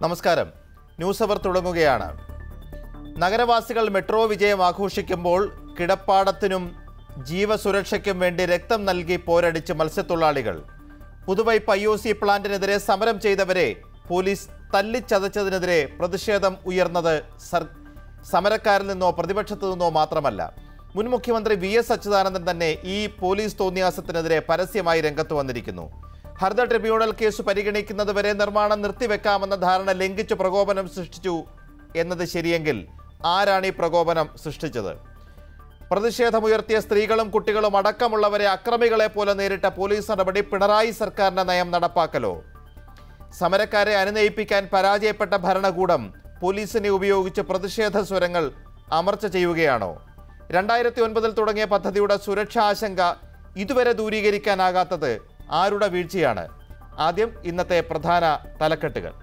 നമസ്കാരം ന്യൂസ് അവർ തുടങ്ങുകയാണ് നഗരവാസികൾ മെട്രോ വിജയം ആഘോഷിക്കുമ്പോൾ കിടപ്പാടത്തിനും ജീവസുരക്ഷയ്ക്കും വേണ്ടി രക്തം നൽകി പോരടിച്ച് മത്സ്യത്തൊഴിലാളികൾ പുതുവൈപ്പ് ഐ ഒ സി പ്ലാന്റിനെതിരെ സമരം ചെയ്തവരെ പോലീസ് തല്ലിച്ചതച്ചതിനെതിരെ പ്രതിഷേധം ഉയർന്നത് സർ സമരക്കാരിൽ നിന്നോ പ്രതിപക്ഷത്തു നിന്നോ മാത്രമല്ല മുൻ മുഖ്യമന്ത്രി വി എസ് അച്യുതാനന്ദൻ തന്നെ ഈ പോലീസ് തോന്നിയാസത്തിനെതിരെ പരസ്യമായി രംഗത്ത് വന്നിരിക്കുന്നു ഹർദ ട്രിബ്യൂണൽ കേസ് പരിഗണിക്കുന്നതുവരെ നിർമ്മാണം നിർത്തിവെക്കാമെന്ന ധാരണ ലംഘിച്ച് പ്രകോപനം സൃഷ്ടിച്ചു എന്നത് ശരിയെങ്കിൽ ആരാണ് ഈ പ്രകോപനം സൃഷ്ടിച്ചത് പ്രതിഷേധമുയർത്തിയ സ്ത്രീകളും കുട്ടികളും അടക്കമുള്ളവരെ അക്രമികളെ പോലെ നേരിട്ട പോലീസ് നടപടി പിണറായി സർക്കാരിന്റെ നയം നടപ്പാക്കലോ സമരക്കാരെ അനുനയിപ്പിക്കാൻ പരാജയപ്പെട്ട ഭരണകൂടം പോലീസിനെ ഉപയോഗിച്ച് പ്രതിഷേധ സ്വരങ്ങൾ അമർച്ച ചെയ്യുകയാണോ രണ്ടായിരത്തി ഒൻപതിൽ തുടങ്ങിയ പദ്ധതിയുടെ സുരക്ഷാ ആശങ്ക ഇതുവരെ ദൂരീകരിക്കാനാകാത്തത് ആരുടെ വീഴ്ചയാണ് ആദ്യം ഇന്നത്തെ പ്രധാന തലക്കെട്ടുകൾ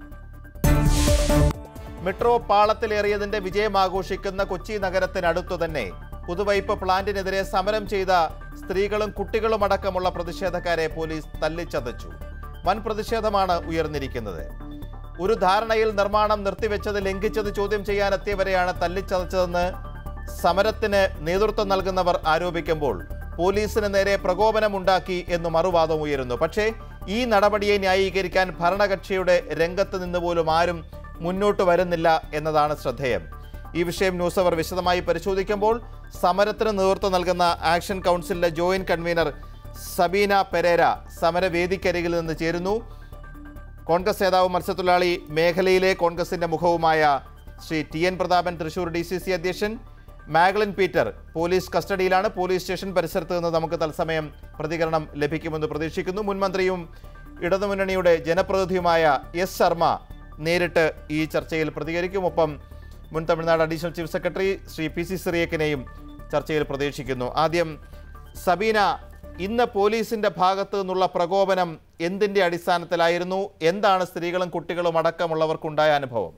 മെട്രോ പാളത്തിലേറിയതിന്റെ വിജയം ആഘോഷിക്കുന്ന കൊച്ചി നഗരത്തിനടുത്തു തന്നെ പുതുവൈപ്പ് പ്ലാന്റിനെതിരെ സമരം ചെയ്ത സ്ത്രീകളും കുട്ടികളും അടക്കമുള്ള പ്രതിഷേധക്കാരെ പോലീസ് തല്ലിച്ചതച്ചു വൻ പ്രതിഷേധമാണ് ഉയർന്നിരിക്കുന്നത് ഒരു ധാരണയിൽ നിർമ്മാണം നിർത്തിവെച്ചത് ലംഘിച്ചത് ചോദ്യം ചെയ്യാനെത്തിയവരെയാണ് തല്ലിച്ചതച്ചതെന്ന് സമരത്തിന് നേതൃത്വം നൽകുന്നവർ ആരോപിക്കുമ്പോൾ പോലീസിന് നേരെ പ്രകോപനമുണ്ടാക്കി എന്ന് മറുവാദം ഉയരുന്നു പക്ഷേ ഈ നടപടിയെ ന്യായീകരിക്കാൻ ഭരണകക്ഷിയുടെ രംഗത്ത് നിന്ന് പോലും ആരും മുന്നോട്ട് വരുന്നില്ല എന്നതാണ് ശ്രദ്ധേയം ഈ വിഷയം ന്യൂസ് അവർ വിശദമായി പരിശോധിക്കുമ്പോൾ സമരത്തിന് നേതൃത്വം നൽകുന്ന ആക്ഷൻ കൗൺസിലിലെ ജോയിന്റ് കൺവീനർ സബീന പെരേര സമരവേദിക്കരികിൽ നിന്ന് ചേരുന്നു കോൺഗ്രസ് നേതാവ് മത്സ്യത്തൊഴിലാളി മേഖലയിലെ കോൺഗ്രസിന്റെ മുഖവുമായ Shri T N Prathapan Thrissur D C C അധ്യക്ഷൻ മാഗ്ലിൻ പീറ്റർ പോലീസ് കസ്റ്റഡിയിലാണ് പോലീസ് സ്റ്റേഷൻ പരിസരത്ത് നിന്ന് നമുക്ക് തത്സമയം പ്രതികരണം ലഭിക്കുമെന്ന് പ്രതീക്ഷിക്കുന്നു മുൻമന്ത്രിയും ഇടതുമുന്നണിയുടെ ജനപ്രതിനിധിയുമായ എസ് ശർമ്മ നേരിട്ട് ഈ ചർച്ചയിൽ പ്രതികരിക്കും ഒപ്പം മുൻ Tamil Nadu additional chief secretary Shri P C സിറിയക്കിനെയും ചർച്ചയിൽ പ്രതീക്ഷിക്കുന്നു ആദ്യം സബീന ഇന്ന് പോലീസിന്റെ ഭാഗത്തു നിന്നുള്ള പ്രകോപനം എന്തിന്റെ അടിസ്ഥാനത്തിലായിരുന്നു എന്താണ് സ്ത്രീകളും കുട്ടികളും അടക്കമുള്ളവർക്കുണ്ടായ അനുഭവം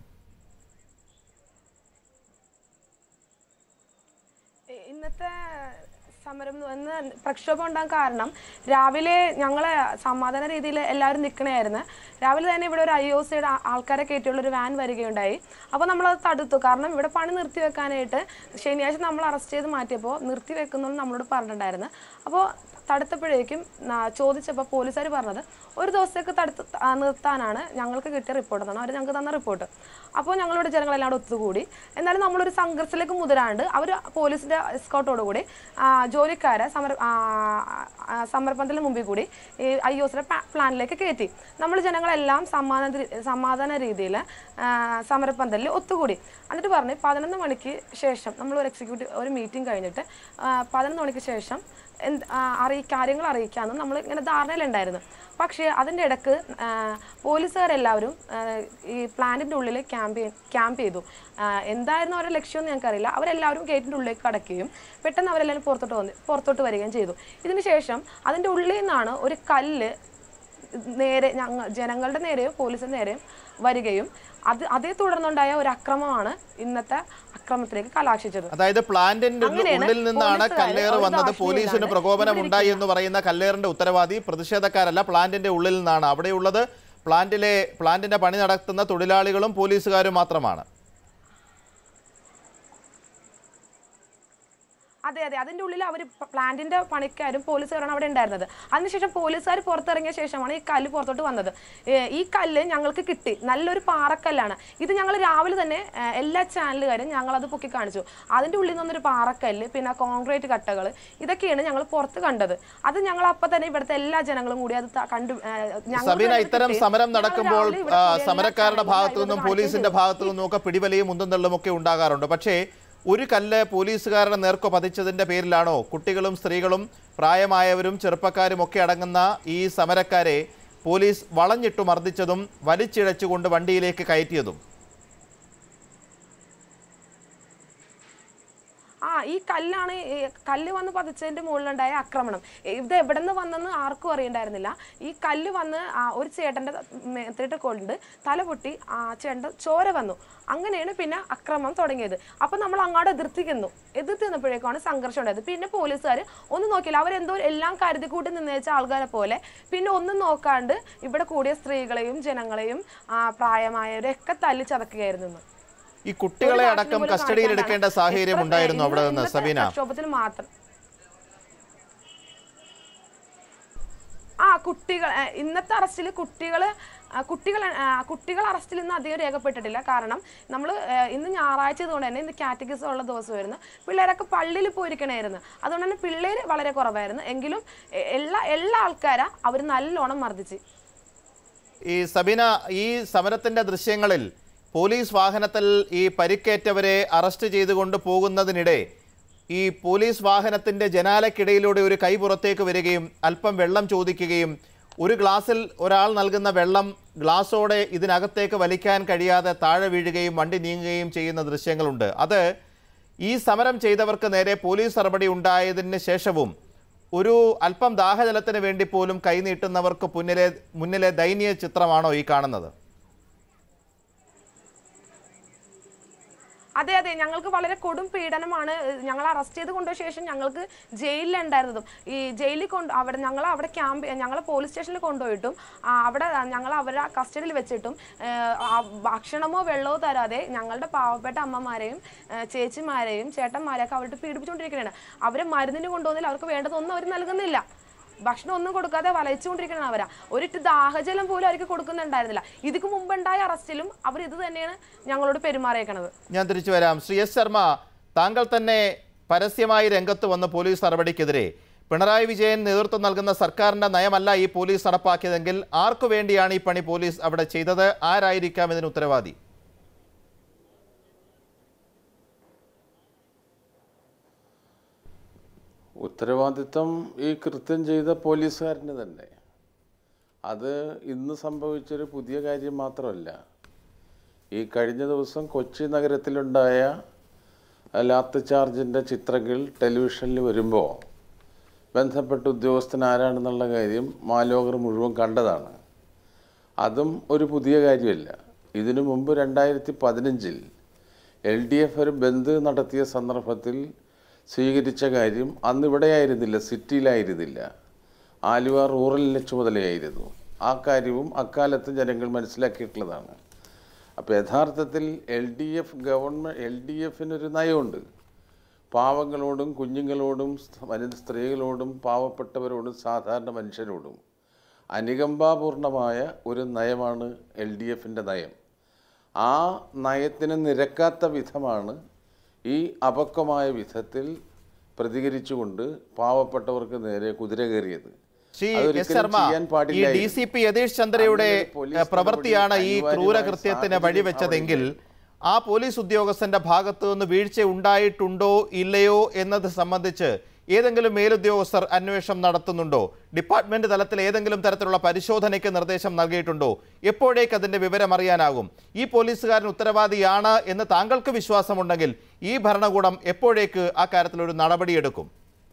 ഇ- ഇന്നത്തെ സമരം എന്ന് ഇന്ന് പ്രക്ഷോഭം ഉണ്ടാകാൻ കാരണം രാവിലെ ഞങ്ങളെ സമാധാന രീതിയിൽ എല്ലാവരും നിൽക്കണമായിരുന്നു രാവിലെ തന്നെ ഇവിടെ ഒരു ഐ ഒ സിയുടെ ആൾക്കാരെ കയറ്റിയുള്ള ഒരു വാൻ വരികയുണ്ടായി അപ്പോൾ നമ്മളത് തടുത്തു കാരണം ഇവിടെ പണി നിർത്തി വെക്കാനായിട്ട് ശനിയാഴ്ച നമ്മൾ അറസ്റ്റ് ചെയ്ത് മാറ്റിയപ്പോൾ നിർത്തി വെക്കുന്നു നമ്മളോട് പറഞ്ഞിട്ടുണ്ടായിരുന്നു അപ്പോൾ തടുത്തപ്പോഴേക്കും ന- ചോദിച്ചപ്പോൾ പോലീസുകാർ പറഞ്ഞത് ഒരു ദിവസത്തേക്ക് തടുത്ത് ആ, നിർത്താനാണ് ഞങ്ങൾക്ക് കിട്ടിയ റിപ്പോർട്ട് എന്നാണ് അവർ ഞങ്ങൾക്ക് തന്ന റിപ്പോർട്ട് അപ്പോൾ ഞങ്ങളുടെ ജനങ്ങളെല്ലാം അവിടെ ഒത്തുകൂടി എന്നാലും നമ്മളൊരു സംഘർഷത്തിലേക്ക് മുതിരാണ്ട് അവർ പോലീസിന്റെ എസ്കോട്ടോടുകൂടി ജോലിക്കാരെ സമര ആ, ആ, സമരപന്തലിന് മുമ്പിൽ കൂടി ഈ ഐ ഒസിന്റെ പ്ലാനിലേക്ക് കയറ്റി നമ്മൾ ജനങ്ങളെല്ലാം സമാധാന രീ- സമാധാന രീതിയിൽ സമരപന്തലിൽ ഒത്തുകൂടി എന്നിട്ട് പറഞ്ഞ് പതിനൊന്ന് മണിക്ക് ശേഷം നമ്മൾ ഒരു എക്സിക്യൂട്ടീവ് ഒരു മീറ്റിംഗ് കഴിഞ്ഞിട്ട് ആ, പതിനൊന്ന് മണിക്ക് ശേഷം എന്ത് ആ, അറിയി കാര്യങ്ങൾ അറിയിക്കാമെന്ന് നമ്മൾ ഇങ്ങനെ ധാരണയിലുണ്ടായിരുന്നു പക്ഷേ അതിൻ്റെ ഇടക്ക് ആ, പോലീസുകാരെല്ലാവരും ആ, ഈ പ്ലാന്റിൻ്റെ ഉള്ളിൽ ക്യാമ്പ് ക്യാമ്പ് ചെയ്തു ആ, എന്തായിരുന്നു അവരുടെ ലക്ഷ്യമെന്ന് ഞങ്ങൾക്കറിയില്ല അവരെല്ലാവരും ഗേറ്റിൻ്റെ ഉള്ളിലേക്ക് കടക്കുകയും പെട്ടെന്ന് അവരെല്ലാവരും പുറത്തോട്ട് വന്ന് പുറത്തോട്ട് വരികയും ചെയ്തു ഇതിന് ശേഷം അതിൻ്റെ ഉള്ളിൽ നിന്നാണ് ഒരു കല്ല് നേരെ ഞങ്ങൾ ജനങ്ങളുടെ നേരെയും പോലീസിന് നേരെയും വരികയും അത് അതേ തുടർന്നുണ്ടായ ഒരു അക്രമമാണ് ഇന്നത്തെ അക്രമത്തിലേക്ക് കലാശിച്ചത് അതായത് പ്ലാന്റിന്റെ അങ്ങനെയാണ് ഉള്ളിൽ നിന്നാണ് പോലീസുകാര് കല്ലേറ് ഒരു വന്നത് ദാക്ഷിണ്യം പോലീസിന് ഇല്ലാതെ പ്രകോപനം ഇവിടെ ഉണ്ടായി എന്ന് പറയുന്ന കല്ലേറിന്റെ ഉത്തരവാദി പ്രതിഷേധക്കാരല്ല പ്ലാന്റിന്റെ ഉള്ളിൽ നിന്നാണ് അവിടെയുള്ളത് പ്ലാന്റിലെ പ്ലാന്റിന്റെ പണി നടത്തുന്ന തൊഴിലാളികളും പോലീസുകാരും മാത്രമാണ് അതെ അതെ അതിന്റെ ഉള്ളിൽ അവർ പ്ലാന്റിന്റെ പണിക്കാരും പോലീസുകാരാണ് അവിടെ ഉണ്ടായിരുന്നത് അതിനുശേഷം പോലീസുകാർ പുറത്തിറങ്ങിയ ശേഷമാണ് ഈ കല്ല് പുറത്തോട്ട് വന്നത് ഏ, ഈ കല്ല് ഞങ്ങൾക്ക് കിട്ടി നല്ലൊരു പാറക്കല്ലാണ് ഇത് ഞങ്ങൾ രാവിലെ തന്നെ ഏ, എല്ലാ ചാനലുകാരും ഞങ്ങൾ അത് പൊക്കി കാണിച്ചു അതിന്റെ ഉള്ളിൽ നിന്നൊരു പാറക്കല്ല് പിന്നെ കോൺക്രീറ്റ് കട്ടകൾ ഇതൊക്കെയാണ് ഞങ്ങൾ പുറത്ത് കണ്ടത് അത് ഞങ്ങൾ അപ്പൊ തന്നെ ഇവിടുത്തെ എല്ലാ ജനങ്ങളും കൂടി അത് ത- കണ്ടു ഏ, ഞങ്ങൾക്ക് സബീന തന്നെ ഇത്തരം കിട്ടി. സമരം ഞങ്ങൾ നടക്കുമ്പോൾ രാവിലെ ഇവിടെ ആ, കൂടി എല്ലാ സമരക്കാരുടെ ചാനലിലും ഭാഗത്തു ഇത് നിന്നും കാണിക്കുകയും പോലീസിന്റെ ചെയ്തു. ഭാഗത്തു നിന്നും ഒക്കെ പിടിവലിയും ഉന്തും തള്ളും ഒക്കെ ഉണ്ടാകാറുണ്ട് പക്ഷേ ഒരു കല്ല് പോലീസുകാരുടെ നേർക്കു പതിച്ചതിന്റെ പേരിലാണോ കുട്ടികളും സ്ത്രീകളും പ്രായമായവരും ചെറുപ്പക്കാരും ഒക്കെ അടങ്ങുന്ന ഈ സമരക്കാരെ പോലീസ് വളഞ്ഞിട്ടു മർദ്ദിച്ചതും വലിച്ചിഴച്ചുകൊണ്ട് വണ്ടിയിലേക്ക് കയറ്റിയതും ആ ഈ കല്ലാണ് ഈ കല്ല് വന്ന് പതിച്ചതിന്റെ മുകളിലുണ്ടായ ആക്രമണം ഇത് എവിടെ നിന്ന് വന്നെന്ന് ആർക്കും അറിയണ്ടായിരുന്നില്ല ഈ കല്ല് വന്ന് ആ ഒരു ചേട്ടന്റെ മേത്തിട്ട് കൊണ്ട് തല പൊട്ടി ആ ചേട്ടന്റെ ചോര വന്നു അങ്ങനെയാണ് പിന്നെ അക്രമം തുടങ്ങിയത് അപ്പൊ നമ്മൾ അങ്ങോട്ട് എതിർത്തിക്കുന്നു എതിർത്ത് നിന്നപ്പോഴേക്കാണ് സംഘർഷം ഉണ്ടായത് പിന്നെ പോലീസുകാർ ഒന്നും നോക്കില്ല അവരെന്തോ എല്ലാം കരുതി കൂട്ടി നിന്നേച്ച ആൾക്കാരെ പോലെ പിന്നെ ഒന്നും നോക്കാണ്ട് ഇവിടെ കൂടിയ സ്ത്രീകളെയും ജനങ്ങളെയും ആ, പ്രായമായവരെയൊക്കെ തല്ലി ചതക്കുകയായിരുന്നു ഇന്ന്. ഈ കുട്ടികളെ ഒരു അടക്കം പോലും കസ്റ്റഡിയിൽ കാണിക്കാണ്ടാണ്. എടുക്കേണ്ട സാഹചര്യം എത്ര- ഉണ്ടായിരുന്നു അവിടെ ഇന്ന് നിന്ന് ഇന്നത്തെ സബീന പ്രക്ഷോഭത്തിൽ മാത്രം ആ കുട്ടികൾ ഏ, ഇന്നത്തെ അറസ്റ്റിൽ കുട്ടികൾ കുട്ടികൾ ആ, കുട്ടികൾ അറസ്റ്റിൽ ഇന്ന് അധികം രേഖപ്പെട്ടിട്ടില്ല കാരണം നമ്മൾ ഇന്ന് ഞായറാഴ്ച കൊണ്ട് തന്നെ ഇന്ന് കാറ്റഗിസം ഉള്ള ദിവസമായിരുന്നു പിള്ളേരൊക്കെ പള്ളിയിൽ പോയിരിക്കണമായിരുന്നു അതുകൊണ്ട് തന്നെ പിള്ളേർ വളരെ കുറവായിരുന്നു എങ്കിലും എ- എല്ലാ എല്ലാ ആൾക്കാരാ അവർ നല്ലോണം മർദ്ദിച്ച് ഈ സബീന ഈ സമരത്തിന്റെ ദൃശ്യങ്ങളിൽ പോലീസ് വാഹനത്തിൽ ഈ പരിക്കേറ്റവരെ അറസ്റ്റ് ചെയ്തുകൊണ്ട് പോകുന്നതിനിടെ ഈ പോലീസ് വാഹനത്തിന്റെ ജനാലക്കിടയിലൂടെ ഒരു കൈ പുറത്തേക്ക് വരികയും അല്പം വെള്ളം ചോദിക്കുകയും ഒരു ഗ്ലാസ്സിൽ ഒരാൾ നൽകുന്ന വെള്ളം ഗ്ലാസോടെ ഇതിനകത്തേക്ക് വലിക്കാൻ കഴിയാതെ താഴെ വീഴുകയും വണ്ടി നീങ്ങുകയും ചെയ്യുന്ന ദൃശ്യങ്ങളുണ്ട് അത് ഈ സമരം ചെയ്തവർക്ക് നേരെ പോലീസ് നടപടി ഉണ്ടായതിന് ശേഷവും ഒരു അല്പം ദാഹജലത്തിന് വേണ്ടി പോലും കൈനീട്ടുന്നവർക്ക് മുന്നിലെ മുന്നിലെ ദയനീയ ചിത്രമാണോ ഈ കാണുന്നത് അതെ അതെ ഞങ്ങൾക്ക് വളരെ കൊടും പീഡനമാണ് ഏഹ്, ഞങ്ങൾ അറസ്റ്റ് ചെയ്ത് കൊണ്ടുപോയ ശേഷം ഞങ്ങൾക്ക് ജയിലിലുണ്ടായിരുന്നതും ഈ ജയിലിൽ കൊണ്ട് അവിടെ ഞങ്ങൾ അവിടെ ക്യാമ്പ് ഞങ്ങളെ പോലീസ് സ്റ്റേഷനിൽ കൊണ്ടുപോയിട്ടും ആ, അവിടെ ഞങ്ങൾ അവരെ കസ്റ്റഡിയിൽ വെച്ചിട്ടും ഏഹ്, ആ ഭക്ഷണമോ വെള്ളമോ തരാതെ ഞങ്ങളുടെ പാവപ്പെട്ട അമ്മമാരെയും ഏഹ്, ചേച്ചിമാരെയും ചേട്ടന്മാരെയൊക്കെ അവരുടെ പീഡിപ്പിച്ചുകൊണ്ടിരിക്കുകയാണ് അവരെ മരുന്നിന് കൊണ്ടുപോകുന്നില്ല അവർക്ക് വേണ്ടതൊന്നും അവർ നൽകുന്നില്ല ഭക്ഷണം ഒന്നും കൊടുക്കാതെ വലയിച്ചുകൊണ്ടിരിക്കണം അവരാ ഒരിട്ട് ദാഹജലം പോലും അവർക്ക് കൊടുക്കുന്നുണ്ടായിരുന്നില്ല ഇതിക്ക് മുമ്പുണ്ടായ അറസ്റ്റിലും അവർ ഇത് തന്നെയാണ് ഞങ്ങളോട് പെരുമാറിയേക്കണത് ഞാൻ തിരിച്ചു വരാം ശ്രീ എസ് ശർമ്മ താങ്കൾ തന്നെ പരസ്യമായി രംഗത്ത് വന്ന പോലീസ് നടപടിക്കെതിരെ പിണറായി വിജയൻ നേതൃത്വം നൽകുന്ന സർക്കാരിന്റെ നയമല്ല ഈ പോലീസ് നടപ്പാക്കിയതെങ്കിൽ ആർക്കു വേണ്ടിയാണ് ഈ പണി പോലീസ് അവിടെ ചെയ്തത് ആരായിരിക്കാം ഇതിന് ഉത്തരവാദി ഉത്തരവാദിത്വം ഈ കൃത്യം ചെയ്ത പോലീസുകാരന് തന്നെ അത് ഇന്ന് സംഭവിച്ചൊരു പുതിയ കാര്യം മാത്രമല്ല ഈ കഴിഞ്ഞ ദിവസം കൊച്ചി നഗരത്തിലുണ്ടായ ലാത്ത് ചാർജിൻ്റെ ചിത്രങ്ങൾ ടെലിവിഷനിൽ വരുമ്പോൾ ബന്ധപ്പെട്ട ഉദ്യോഗസ്ഥൻ ആരാണെന്നുള്ള കാര്യം മാലോകർ മുഴുവൻ കണ്ടതാണ് അതും ഒരു പുതിയ കാര്യമല്ല ഇതിനു മുമ്പ് രണ്ടായിരത്തി പതിനഞ്ചിൽ എൽ ഡി എഫ് ഒരു ബന്ദ് നടത്തിയ സന്ദർഭത്തിൽ സ്വീകരിച്ച കാര്യം അന്ന് ഇവിടെയായിരുന്നില്ല സിറ്റിയിലായിരുന്നില്ല ആലുവ റൂറലിൻ്റെ ചുമതലയായിരുന്നു ആ കാര്യവും അക്കാലത്ത് ജനങ്ങൾ മനസ്സിലാക്കിയിട്ടുള്ളതാണ് അപ്പോൾ യഥാർത്ഥത്തിൽ L D F government L D എഫിനൊരു നയമുണ്ട് പാവങ്ങളോടും കുഞ്ഞുങ്ങളോടും വനിത സ്ത്രീകളോടും പാവപ്പെട്ടവരോടും സാധാരണ മനുഷ്യരോടും അനുകമ്പാപൂർണമായ ഒരു നയമാണ് എൽ ഡി എഫിൻ്റെ നയം ആ നയത്തിന് നിരക്കാത്ത വിധമാണ് ഈ അപക്വമായ വിധത്തിൽ പ്രതികരിച്ചുകൊണ്ട് പാവപ്പെട്ടവർക്ക് നേരെ കുതിര കയറിയത് ശ്രീ എസ് അതൊരിക്കലും ശർമ്മ ചെയ്യാൻ ഈ പാടില്ലായിരുന്നു. ഡി സി പി യതീഷ് ചന്ദ്രയുടെ അങ്ങനെ ഒരു പോലീസ് ഏഹ്, പ്രവൃത്തിയാണ് ഈ നടപടി ക്രൂരകൃത്യത്തിന് അനിവാര്യമായ വഴിവെച്ചതെങ്കിൽ സാഹചര്യം ആ പോലീസ് ഉദ്യോഗസ്ഥന്റെ ഭാഗത്തു നിന്ന് വീഴ്ച ഉണ്ടായിട്ടുണ്ടോ ഇല്ലയോ എന്നത് സംബന്ധിച്ച് ഏതെങ്കിലും മേലുദ്യോഗസ്ഥർ അന്വേഷണം നടത്തുന്നുണ്ടോ ഡിപ്പാർട്ട്മെന്റ് തലത്തിൽ ഏതെങ്കിലും തരത്തിലുള്ള പരിശോധനയ്ക്ക് നിർദ്ദേശം നൽകിയിട്ടുണ്ടോ എപ്പോഴേക്ക് അതിന്റെ വിവരം അറിയാനാകും ഈ പോലീസുകാരൻ ഉത്തരവാദിയാണ് എന്ന് താങ്കൾക്ക് വിശ്വാസമുണ്ടെങ്കിൽ ഈ ഭരണകൂടം എപ്പോഴേക്ക് ആ കാര്യത്തിൽ ഒരു നടപടിയെടുക്കും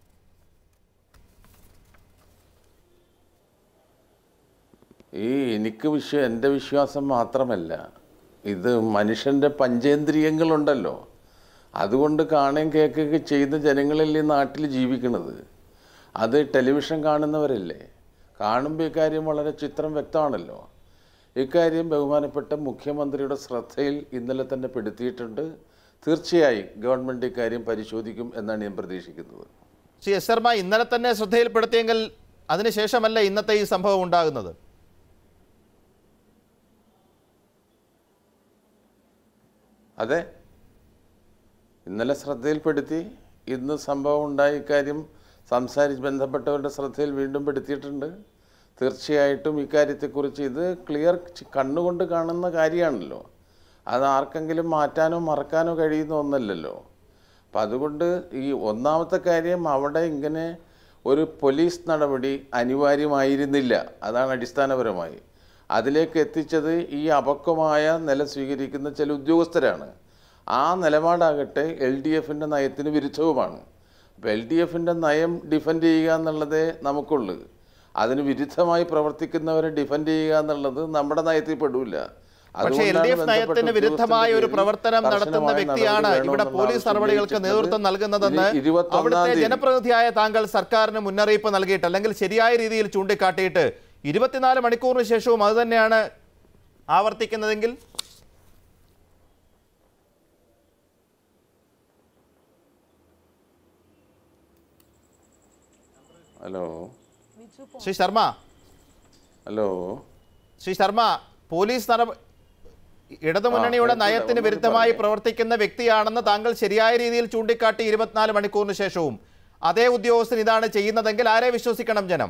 ഈ എനിക്ക് വിശ്വ എൻ്റെ വിശ്വാസം മാത്രമല്ല ഇത് മനുഷ്യൻ്റെ പഞ്ചേന്ദ്രിയങ്ങളുണ്ടല്ലോ അതുകൊണ്ട് കാണുകയും കേൾക്കുകയൊക്കെ ചെയ്യുന്ന ജനങ്ങളല്ലേ ഈ നാട്ടിൽ ജീവിക്കുന്നത് അത് ടെലിവിഷൻ കാണുന്നവരല്ലേ കാണുമ്പോൾ ഇക്കാര്യം വളരെ ചിത്രം വ്യക്തമാണല്ലോ ഇക്കാര്യം ബഹുമാനപ്പെട്ട മുഖ്യമന്ത്രിയുടെ ശ്രദ്ധയിൽ ഇന്നലെ തന്നെ പെടുത്തിയിട്ടുണ്ട് തീർച്ചയായും ഗവൺമെൻറ് ഇക്കാര്യം പരിശോധിക്കും എന്നാണ് ഞാൻ പ്രതീക്ഷിക്കുന്നത് ശ്രീ എസ് ശർമ്മ ഇന്നലെ തന്നെ ശ്രദ്ധയിൽപ്പെടുത്തിയെങ്കിൽ അതിനുശേഷമല്ല ഇന്നത്തെ ഈ സംഭവം ഉണ്ടാകുന്നത് അതെ ഇന്നലെ ശ്രദ്ധയിൽപ്പെടുത്തി ഇന്ന് സംഭവം ഉണ്ടായ ഇക്കാര്യം സംസാരിച്ച് ബന്ധപ്പെട്ടവരുടെ ശ്രദ്ധയിൽ വീണ്ടും പെടുത്തിയിട്ടുണ്ട് തീർച്ചയായിട്ടും ഇക്കാര്യത്തെക്കുറിച്ച് ഇത് ക്ലിയർ ചി- കണ്ണുകൊണ്ട് കാണുന്ന കാര്യമാണല്ലോ അത് ആർക്കെങ്കിലും മാറ്റാനോ മറക്കാനോ കഴിയുന്ന ഒന്നല്ലല്ലോ അപ്പം അതുകൊണ്ട് ഈ ഒന്നാമത്തെ കാര്യം അവിടെ ഇങ്ങനെ ഒരു പോലീസ് നടപടി അനിവാര്യമായിരുന്നില്ല അതാണ് അടിസ്ഥാനപരമായി അതിലേക്ക് എത്തിച്ചത് ഈ അപക്വമായ നില സ്വീകരിക്കുന്ന ചില ഉദ്യോഗസ്ഥരാണ് ആ നിലപാടാകട്ടെ എൽ ഡി എഫിൻ്റെ നയത്തിന് വിരുദ്ധവുമാണ് അപ്പോൾ എൽ ഡി എഫിൻ്റെ നയം ഡിഫെൻഡ് ചെയ്യുക എന്നുള്ളതേ നമുക്കുള്ളൂ അതിന് വിരുദ്ധമായി പ്രവർത്തിക്കുന്നവരെ ഡിഫെൻഡ് ചെയ്യുക എന്നുള്ളത് നമ്മുടെ നയത്തിൽ പെടില്ല പക്ഷേ എൽ ഡി എഫ് നയത്തിന് വിരുദ്ധമായ ഒരു പ്രവർത്തനം നടത്തുന്ന വ്യക്തിയാണ് ഇവിടെ പോലീസ് നടപടികൾക്ക് നേതൃത്വം നൽകുന്നതെന്ന് അവിടുത്തെ ജനപ്രതിനിധിയായ താങ്കൾ സർക്കാരിന് മുന്നറിയിപ്പ് നൽകിയിട്ട് അല്ലെങ്കിൽ ശരിയായ രീതിയിൽ ചൂണ്ടിക്കാട്ടിയിട്ട് ഇരുപത്തിനാല് മണിക്കൂറിന് ശേഷവും അത് തന്നെയാണ് ആവർത്തിക്കുന്നതെങ്കിൽ hello Shri Sharma hello Shri Sharma police നടപ ഇടതുമുന്നണിയുടെ ആ, നയത്തിന് ഒന്ന് വിരുദ്ധമായി പറയാം. പ്രവർത്തിക്കുന്ന വ്യക്തിയാണെന്ന് താങ്കൾ ശരിയായ രീതിയിൽ ചൂണ്ടിക്കാട്ടി ഇരുപത്തിനാല് മണിക്കൂറിന് ശേഷവും അതേ ഉദ്യോഗസ്ഥൻ ഇതാണ് ചെയ്യുന്നതെങ്കിൽ ആരെ വിശ്വസിക്കണം ജനം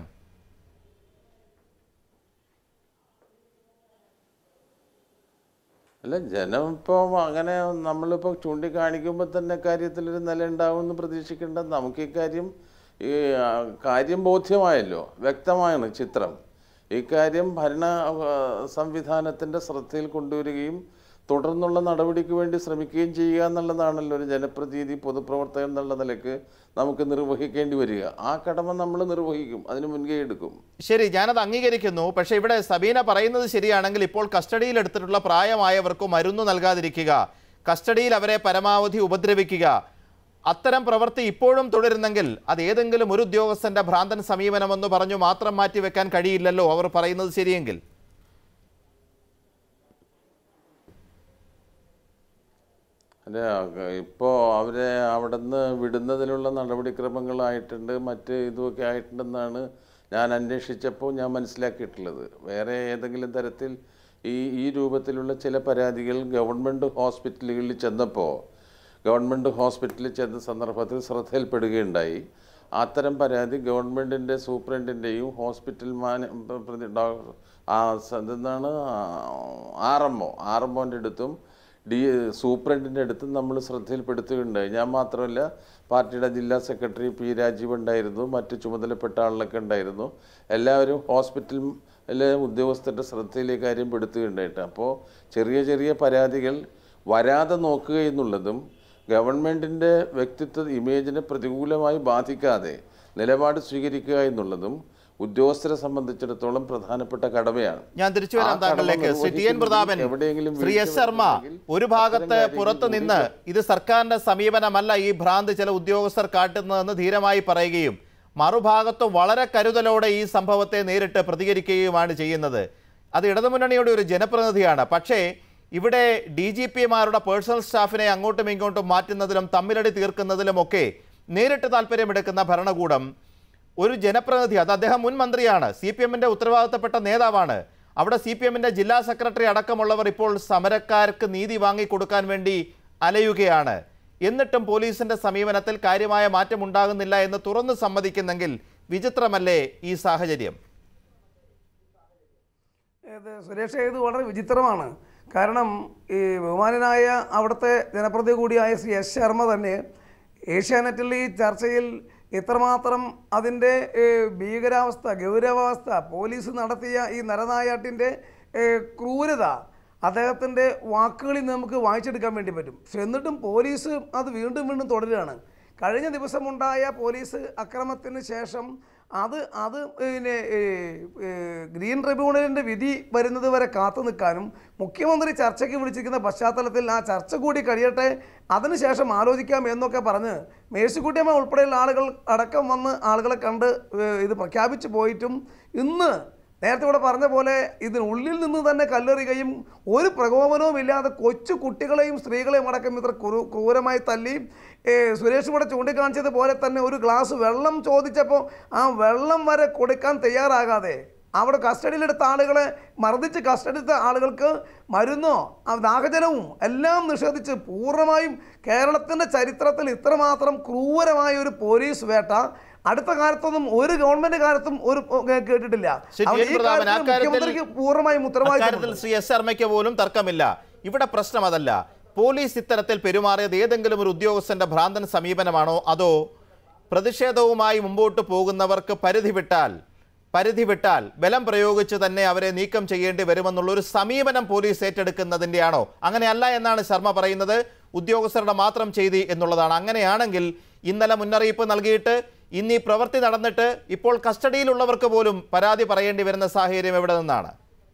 അല്ല ജനം ഇപ്പോൾ അങ്ങനെ നമ്മളിപ്പോൾ ചൂണ്ടിക്കാണിക്കുമ്പോൾ തന്നെ കാര്യത്തിലൊരു നില ഉണ്ടാവുമെന്ന് പ്രതീക്ഷിക്കേണ്ട നമുക്ക് ഈ കാര്യം ഈ ആ, കാര്യം ബോധ്യമായല്ലോ വ്യക്തമാണ് ചിത്രം ഈ കാര്യം ഭരണ ആ, സംവിധാനത്തിൻ്റെ ശ്രദ്ധയിൽ കൊണ്ടുവരികയും തുടർന്നുള്ള നടപടിക്ക് വേണ്ടി ശ്രമിക്കുകയും ചെയ്യുക എന്നുള്ളതാണല്ലോ ഒരു ജനപ്രതിനിധി പൊതുപ്രവർത്തകൻ എന്നുള്ള നിലക്ക് നമുക്ക് നിർവഹിക്കേണ്ടി വരിക ആ കടമ നമ്മൾ നിർവഹിക്കും അതിന് മുൻകൈ എടുക്കും ശരി ഞാനത് അംഗീകരിക്കുന്നു പക്ഷേ ഇവിടെ സബീന പറയുന്നത് ശരിയാണെങ്കിൽ ഇപ്പോൾ കസ്റ്റഡിയിൽ എടുത്തിട്ടുള്ള പ്രായമായവർക്ക് മരുന്ന് നൽകാതിരിക്കുക കസ്റ്റഡിയിൽ അവരെ പരമാവധി ഉപദ്രവിക്കുക അത്തരം പ്രവൃത്തി ഇപ്പോഴും തുടരുന്നെങ്കിൽ അത് ഏതെങ്കിലും ഒരു ഉദ്യോഗസ്ഥന്റെ ഭ്രാന്തൻ സമീപനമെന്ന് പറഞ്ഞു മാത്രം മാറ്റിവെക്കാൻ കഴിയില്ലല്ലോ അവർ പറയുന്നത് ശരിയെങ്കിൽ അല്ല ഇപ്പോൾ അവരെ അവിടെ നിന്ന് വിടുന്നതിനുള്ള നടപടിക്രമങ്ങളായിട്ടുണ്ട് മറ്റ് ഇതുമൊക്കെ ആയിട്ടുണ്ടെന്നാണ് ഞാൻ അന്വേഷിച്ചപ്പോൾ ഞാൻ മനസ്സിലാക്കിയിട്ടുള്ളത് വേറെ ഏതെങ്കിലും തരത്തിൽ ഈ ഈ രൂപത്തിലുള്ള ചില പരാതികൾ ഗവൺമെൻറ് ഹോസ്പിറ്റലുകളിൽ ചെന്നപ്പോൾ ഗവൺമെൻറ് ഹോസ്പിറ്റലിൽ ചെന്ന സന്ദർഭത്തിൽ ശ്രദ്ധയിൽപ്പെടുകയുണ്ടായി അത്തരം പരാതി ഗവൺമെൻറ്റിൻ്റെ സൂപ്രണ്ടിൻ്റെയും ഹോസ്പിറ്റൽ മാന പ്രതി ഡോക്ടർ ആ സ- എന്താണ് R M O R M ഒൻ്റെ അടുത്തും ഡി സൂപ്രണ്ടിൻ്റെ അടുത്തും നമ്മൾ ശ്രദ്ധയിൽപ്പെടുത്തുകയുണ്ടായി ഞാൻ മാത്രമല്ല പാർട്ടിയുടെ ജില്ലാ സെക്രട്ടറി പി രാജീവ് ഉണ്ടായിരുന്നു മറ്റ് ചുമതലപ്പെട്ട ആളിലൊക്കെ ഉണ്ടായിരുന്നു എല്ലാവരും ഹോസ്പിറ്റലിലെ ഉദ്യോഗസ്ഥരുടെ ശ്രദ്ധയിലേക്ക് കാര്യം പെടുത്തുകയുണ്ടായിട്ട് അപ്പോൾ ചെറിയ ചെറിയ പരാതികൾ വരാതെ നോക്കുക എന്നുള്ളതും ഗവൺമെൻറ്റിൻ്റെ വ്യക്തിത്വ ഇമേജിനെ പ്രതികൂലമായി ബാധിക്കാതെ നിലപാട് സ്വീകരിക്കുക എന്നുള്ളതും ഉദ്യോഗസ്ഥരെ സംബന്ധിച്ചിടത്തോളം പ്രധാനപ്പെട്ട കടമയാണ് ഞാൻ തിരിച്ചു ആ വരാം കടമ താങ്കളിലേക്ക് ശ്രീ ടി എൻ പ്രതാപൻ എവിടെയെങ്കിലും ശ്രീ വീഴ്ച എസ് ശർമ്മ വരുന്നുണ്ടെങ്കിൽ ഒരു അത്തരം ഭാഗത്ത് കാര്യങ്ങൾ പുറത്തു കൂടി നിന്ന് ഇത് സർക്കാരിന്റെ സമീപനമല്ല ഈ ഭ്രാന്ത് ചില ഉദ്യോഗസ്ഥർ കാട്ടുന്നതെന്ന് ധീരമായി പറയുകയും മറുഭാഗത്ത് വളരെ കരുതലോടെ ഈ സംഭവത്തെ നേരിട്ട് പ്രതികരിക്കുകയുമാണ് ചെയ്യുന്നത് അത് ഇടതുമുന്നണിയുടെ ഒരു ജനപ്രതിനിധിയാണ് പക്ഷേ ഇവിടെ ഡി ജി പിമാരുടെ പേഴ്സണൽ സ്റ്റാഫിനെ അങ്ങോട്ടും ഇങ്ങോട്ടും മാറ്റുന്നതിലും തമ്മിലടി തീർക്കുന്നതിലുമൊക്കെ നേരിട്ട് താല്പര്യമെടുക്കുന്ന ഭരണകൂടം ഒരു ജനപ്രതിനിധി അത് അദ്ദേഹം മുൻ മന്ത്രിയാണ് സി പി എമ്മിൻ്റെ ഉത്തരവാദിത്തപ്പെട്ട നേതാവാണ് അവിടെ സി പി എമ്മിൻ്റെ ജില്ലാ സെക്രട്ടറി അടക്കമുള്ളവർ ഇപ്പോൾ സമരക്കാർക്ക് നീതി വാങ്ങിക്കൊടുക്കാൻ വേണ്ടി അലയുകയാണ് എന്നിട്ടും പോലീസിന്റെ സമീപനത്തിൽ കാര്യമായ മാറ്റം ഉണ്ടാകുന്നില്ല എന്ന് തുറന്നു സമ്മതിക്കുന്നെങ്കിൽ വിചിത്രമല്ലേ ഈ സാഹചര്യം ഇത് സുരേഷ് ഇത് വളരെ വിചിത്രമാണ് കാരണം ഈ ബഹുമാനനായ അവിടുത്തെ ജനപ്രതിനിധി കൂടിയായ ശ്രീ എസ് ശർമ്മ തന്നെ ഏഷ്യാനെറ്റിൽ ഈ ചർച്ചയിൽ ഇത്രമാത്രം അതിൻ്റെ ഏഹ്, ഭീകരാവസ്ഥ ഗൗരവാവസ്ഥ പോലീസ് നടത്തിയ ഈ നരനായാട്ടിൻ്റെ ഏഹ്, ക്രൂരത അദ്ദേഹത്തിൻ്റെ വാക്കുകളിൽ നമുക്ക് വായിച്ചെടുക്കാൻ വേണ്ടി പറ്റും പക്ഷെ എന്നിട്ടും പോലീസ് അത് വീണ്ടും വീണ്ടും തുടരുകയാണ് കഴിഞ്ഞ ദിവസമുണ്ടായ പോലീസ് അക്രമത്തിന് ശേഷം അത് അത് പിന്നെ ഏ, ഏ, ഗ്രീൻ ട്രിബ്യൂണലിൻ്റെ വിധി വരുന്നത് വരെ കാത്തു നിൽക്കാനും മുഖ്യമന്ത്രി ചർച്ചയ്ക്ക് വിളിച്ചിരിക്കുന്ന പശ്ചാത്തലത്തിൽ ആ ചർച്ച കൂടി കഴിയട്ടെ അതിനുശേഷം ആലോചിക്കാം എന്നൊക്കെ പറഞ്ഞ് മേഴ്സിക്കുട്ടിയമ്മ ഉൾപ്പെടെയുള്ള ആളുകൾ അടക്കം വന്ന് ആളുകളെ കണ്ട് ഏ, ഇത് പ്രഖ്യാപിച്ചു പോയിട്ടും ഇന്ന് നേരത്തെ ഇവിടെ പറഞ്ഞ പോലെ ഇതിനുള്ളിൽ നിന്ന് തന്നെ കല്ലെറിയുകയും ഒരു പ്രകോപനവും ഇല്ലാതെ കൊച്ചു കുട്ടികളെയും സ്ത്രീകളെയും അടക്കം ഇത്ര ക്രൂ ക്രൂരമായി തല്ലി ഏ, സുരേഷ് ഇവിടെ ചൂണ്ടിക്കാണിച്ചതുപോലെ തന്നെ ഒരു ഗ്ലാസ് വെള്ളം ചോദിച്ചപ്പോൾ ആ വെള്ളം വരെ കൊടുക്കാൻ തയ്യാറാകാതെ അവിടെ കസ്റ്റഡിയിലെടുത്ത ആളുകളെ മർദ്ദിച്ച് കസ്റ്റഡിയെടുത്ത ആളുകൾക്ക് മരുന്നോ ആ ദാഹജലവും എല്ലാം നിഷേധിച്ച് പൂർണ്ണമായും കേരളത്തിൻ്റെ ചരിത്രത്തിൽ ഇത്രമാത്രം ക്രൂരമായ ഒരു പോലീസ് വേട്ട അടുത്ത കാലത്തൊന്നും ഒരു ഗവൺമെന്റ് കാലത്തും ഒരു ഏ, കേട്ടിട്ടില്ല ശ്രീ ടി. അവിടെ എൻ. ഈ പ്രതാപൻ, കാര്യത്തിൽ അക്കാര്യത്തിൽ- മുഖ്യമന്ത്രിക്ക് പൂർണ്ണമായും അക്കാര്യത്തിൽ ഉത്തരവാദിത്തമുണ്ട് ശ്രീ എസ് ശർമ്മയ്ക്ക് പോലും തർക്കമില്ല ഇവിടെ പ്രശ്നം അതല്ല പോലീസ് ഇത്തരത്തിൽ പെരുമാറിയത് ഏതെങ്കിലും ഒരു ഉദ്യോഗസ്ഥന്റെ ഭ്രാന്തൻ സമീപനമാണോ അതോ പ്രതിഷേധവുമായി മുമ്പോട്ട് പോകുന്നവർക്ക് പരിധി വിട്ടാൽ പരിധി വിട്ടാൽ ബലം പ്രയോഗിച്ച് തന്നെ അവരെ നീക്കം ചെയ്യേണ്ടി വരുമെന്നുള്ള ഒരു സമീപനം പോലീസ് ഏറ്റെടുക്കുന്നതിൻ്റെയാണോ അങ്ങനെയല്ല എന്നാണ് ശർമ്മ പറയുന്നത് ഉദ്യോഗസ്ഥരുടെ മാത്രം ചെയ്തി എന്നുള്ളതാണ് അങ്ങനെയാണെങ്കിൽ ഇന്നലെ മുന്നറിയിപ്പ് നൽകിയിട്ട് ഇന്ന് ഈ പ്രവൃത്തി നടന്നിട്ട് ഇപ്പോൾ കസ്റ്റഡിയിലുള്ളവർക്ക് പോലും പരാതി പറയേണ്ടി വരുന്ന സാഹചര്യം എവിടെ നിന്നാണ്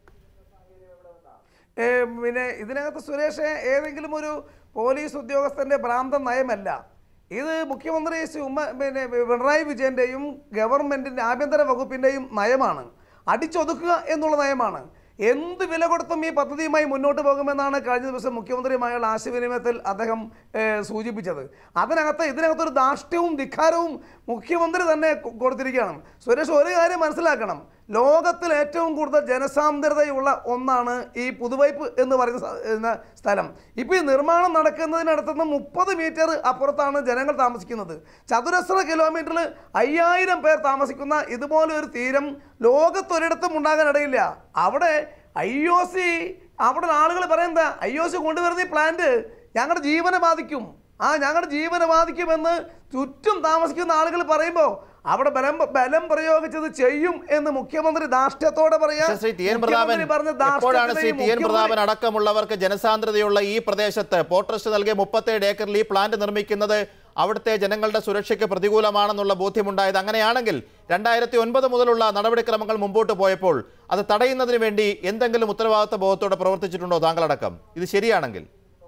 ഏ, പിന്നെ ഇതിനകത്ത് സുരേഷ് ഏതെങ്കിലും ഒരു പോലീസ് ഉദ്യോഗസ്ഥന്റെ ഭ്രാന്തൻ നയമല്ല ഇത് മുഖ്യമന്ത്രി ശ്രീ ഉമ്മ പിന്നെ പിണറായി വിജയന്റെയും ഗവൺമെന്റിന്റെ ആഭ്യന്തര വകുപ്പിന്റെയും നയമാണ് അടിച്ചൊതുക്കുക എന്നുള്ള നയമാണ് എന്ത് വില കൊടുത്തും ഈ പദ്ധതിയുമായി മുന്നോട്ട് പോകുമെന്നാണ് കഴിഞ്ഞ ദിവസം മുഖ്യമന്ത്രിയുമായുള്ള ആശയവിനിമയത്തിൽ അദ്ദേഹം ഏ, സൂചിപ്പിച്ചത് അതിനകത്ത് ഇതിനകത്തൊരു ധാർഷ്ട്യവും ധിക്കാരവും മുഖ്യമന്ത്രി തന്നെ കൊ- കൊടുത്തിരിക്കുകയാണ് സുരേഷ് ഒരു കാര്യം മനസ്സിലാക്കണം ലോകത്തിൽ ഏറ്റവും കൂടുതൽ ജനസാന്ദ്രതയുള്ള ഒന്നാണ് ഈ പുതുവൈപ്പ് എന്ന് പറയുന്ന സ്ഥ- എന്ന സ്ഥലം ഇപ്പോൾ ഈ നിർമ്മാണം നടക്കുന്നതിനടുത്തുനിന്ന് മുപ്പത് മീറ്റർ അപ്പുറത്താണ് ജനങ്ങൾ താമസിക്കുന്നത് ചതുരശ്ര കിലോമീറ്ററിൽ അയ്യായിരം പേർ താമസിക്കുന്ന ഇതുപോലെ ഒരു തീരം ലോകത്തൊരിടത്തും ഉണ്ടാകാൻ ഇടയില്ല അവിടെ ഐ ഒ സി അവിടെ ആളുകൾ പറയുന്നത് ഐ ഒ സി കൊണ്ടുവരുന്ന ഈ പ്ലാന്റ് ഞങ്ങളുടെ ജീവനെ ബാധിക്കും ആ ഞങ്ങളുടെ ജീവനെ ബാധിക്കുമെന്ന് ചുറ്റും താമസിക്കുന്ന ആളുകൾ പറയുമ്പോൾ അവിടെ ബലം ബലം പ്രയോഗിച്ചത് ചെയ്യും എന്ന് മുഖ്യമന്ത്രി ധാർഷ്ട്യത്തോടെ പറയാ പക്ഷേ ശ്രീ ടി എൻ പ്രതാപൻ മുഖ്യമന്ത്രി പറഞ്ഞ എപ്പോഴാണ് ശ്രീ ധാർഷ്ട്യത്തിനെയും ടി എൻ പ്രതാപൻ മുഖ്യമന്ത്രി- അടക്കമുള്ളവർക്ക് ജനസാന്ദ്രതയുള്ള ഈ പ്രദേശത്ത് പോർട്രസ്റ്റ് നൽകിയ മുപ്പത്തേഴ് ഏക്കറിൽ ഈ പ്ലാന്റ് നിർമ്മിക്കുന്നത് അവിടുത്തെ ജനങ്ങളുടെ സുരക്ഷയ്ക്ക് പ്രതികൂലമാണെന്നുള്ള ബോധ്യമുണ്ടായത് അങ്ങനെയാണെങ്കിൽ രണ്ടായിരത്തി ഒൻപത് മുതലുള്ള നടപടിക്രമങ്ങൾ മുമ്പോട്ട് പോയപ്പോൾ അത് തടയുന്നതിന് വേണ്ടി എന്തെങ്കിലും ഉത്തരവാദിത്ത ബോധത്തോടെ പ്രവർത്തിച്ചിട്ടുണ്ടോ താങ്കളടക്കം ഇത് ശരിയാണെങ്കിൽ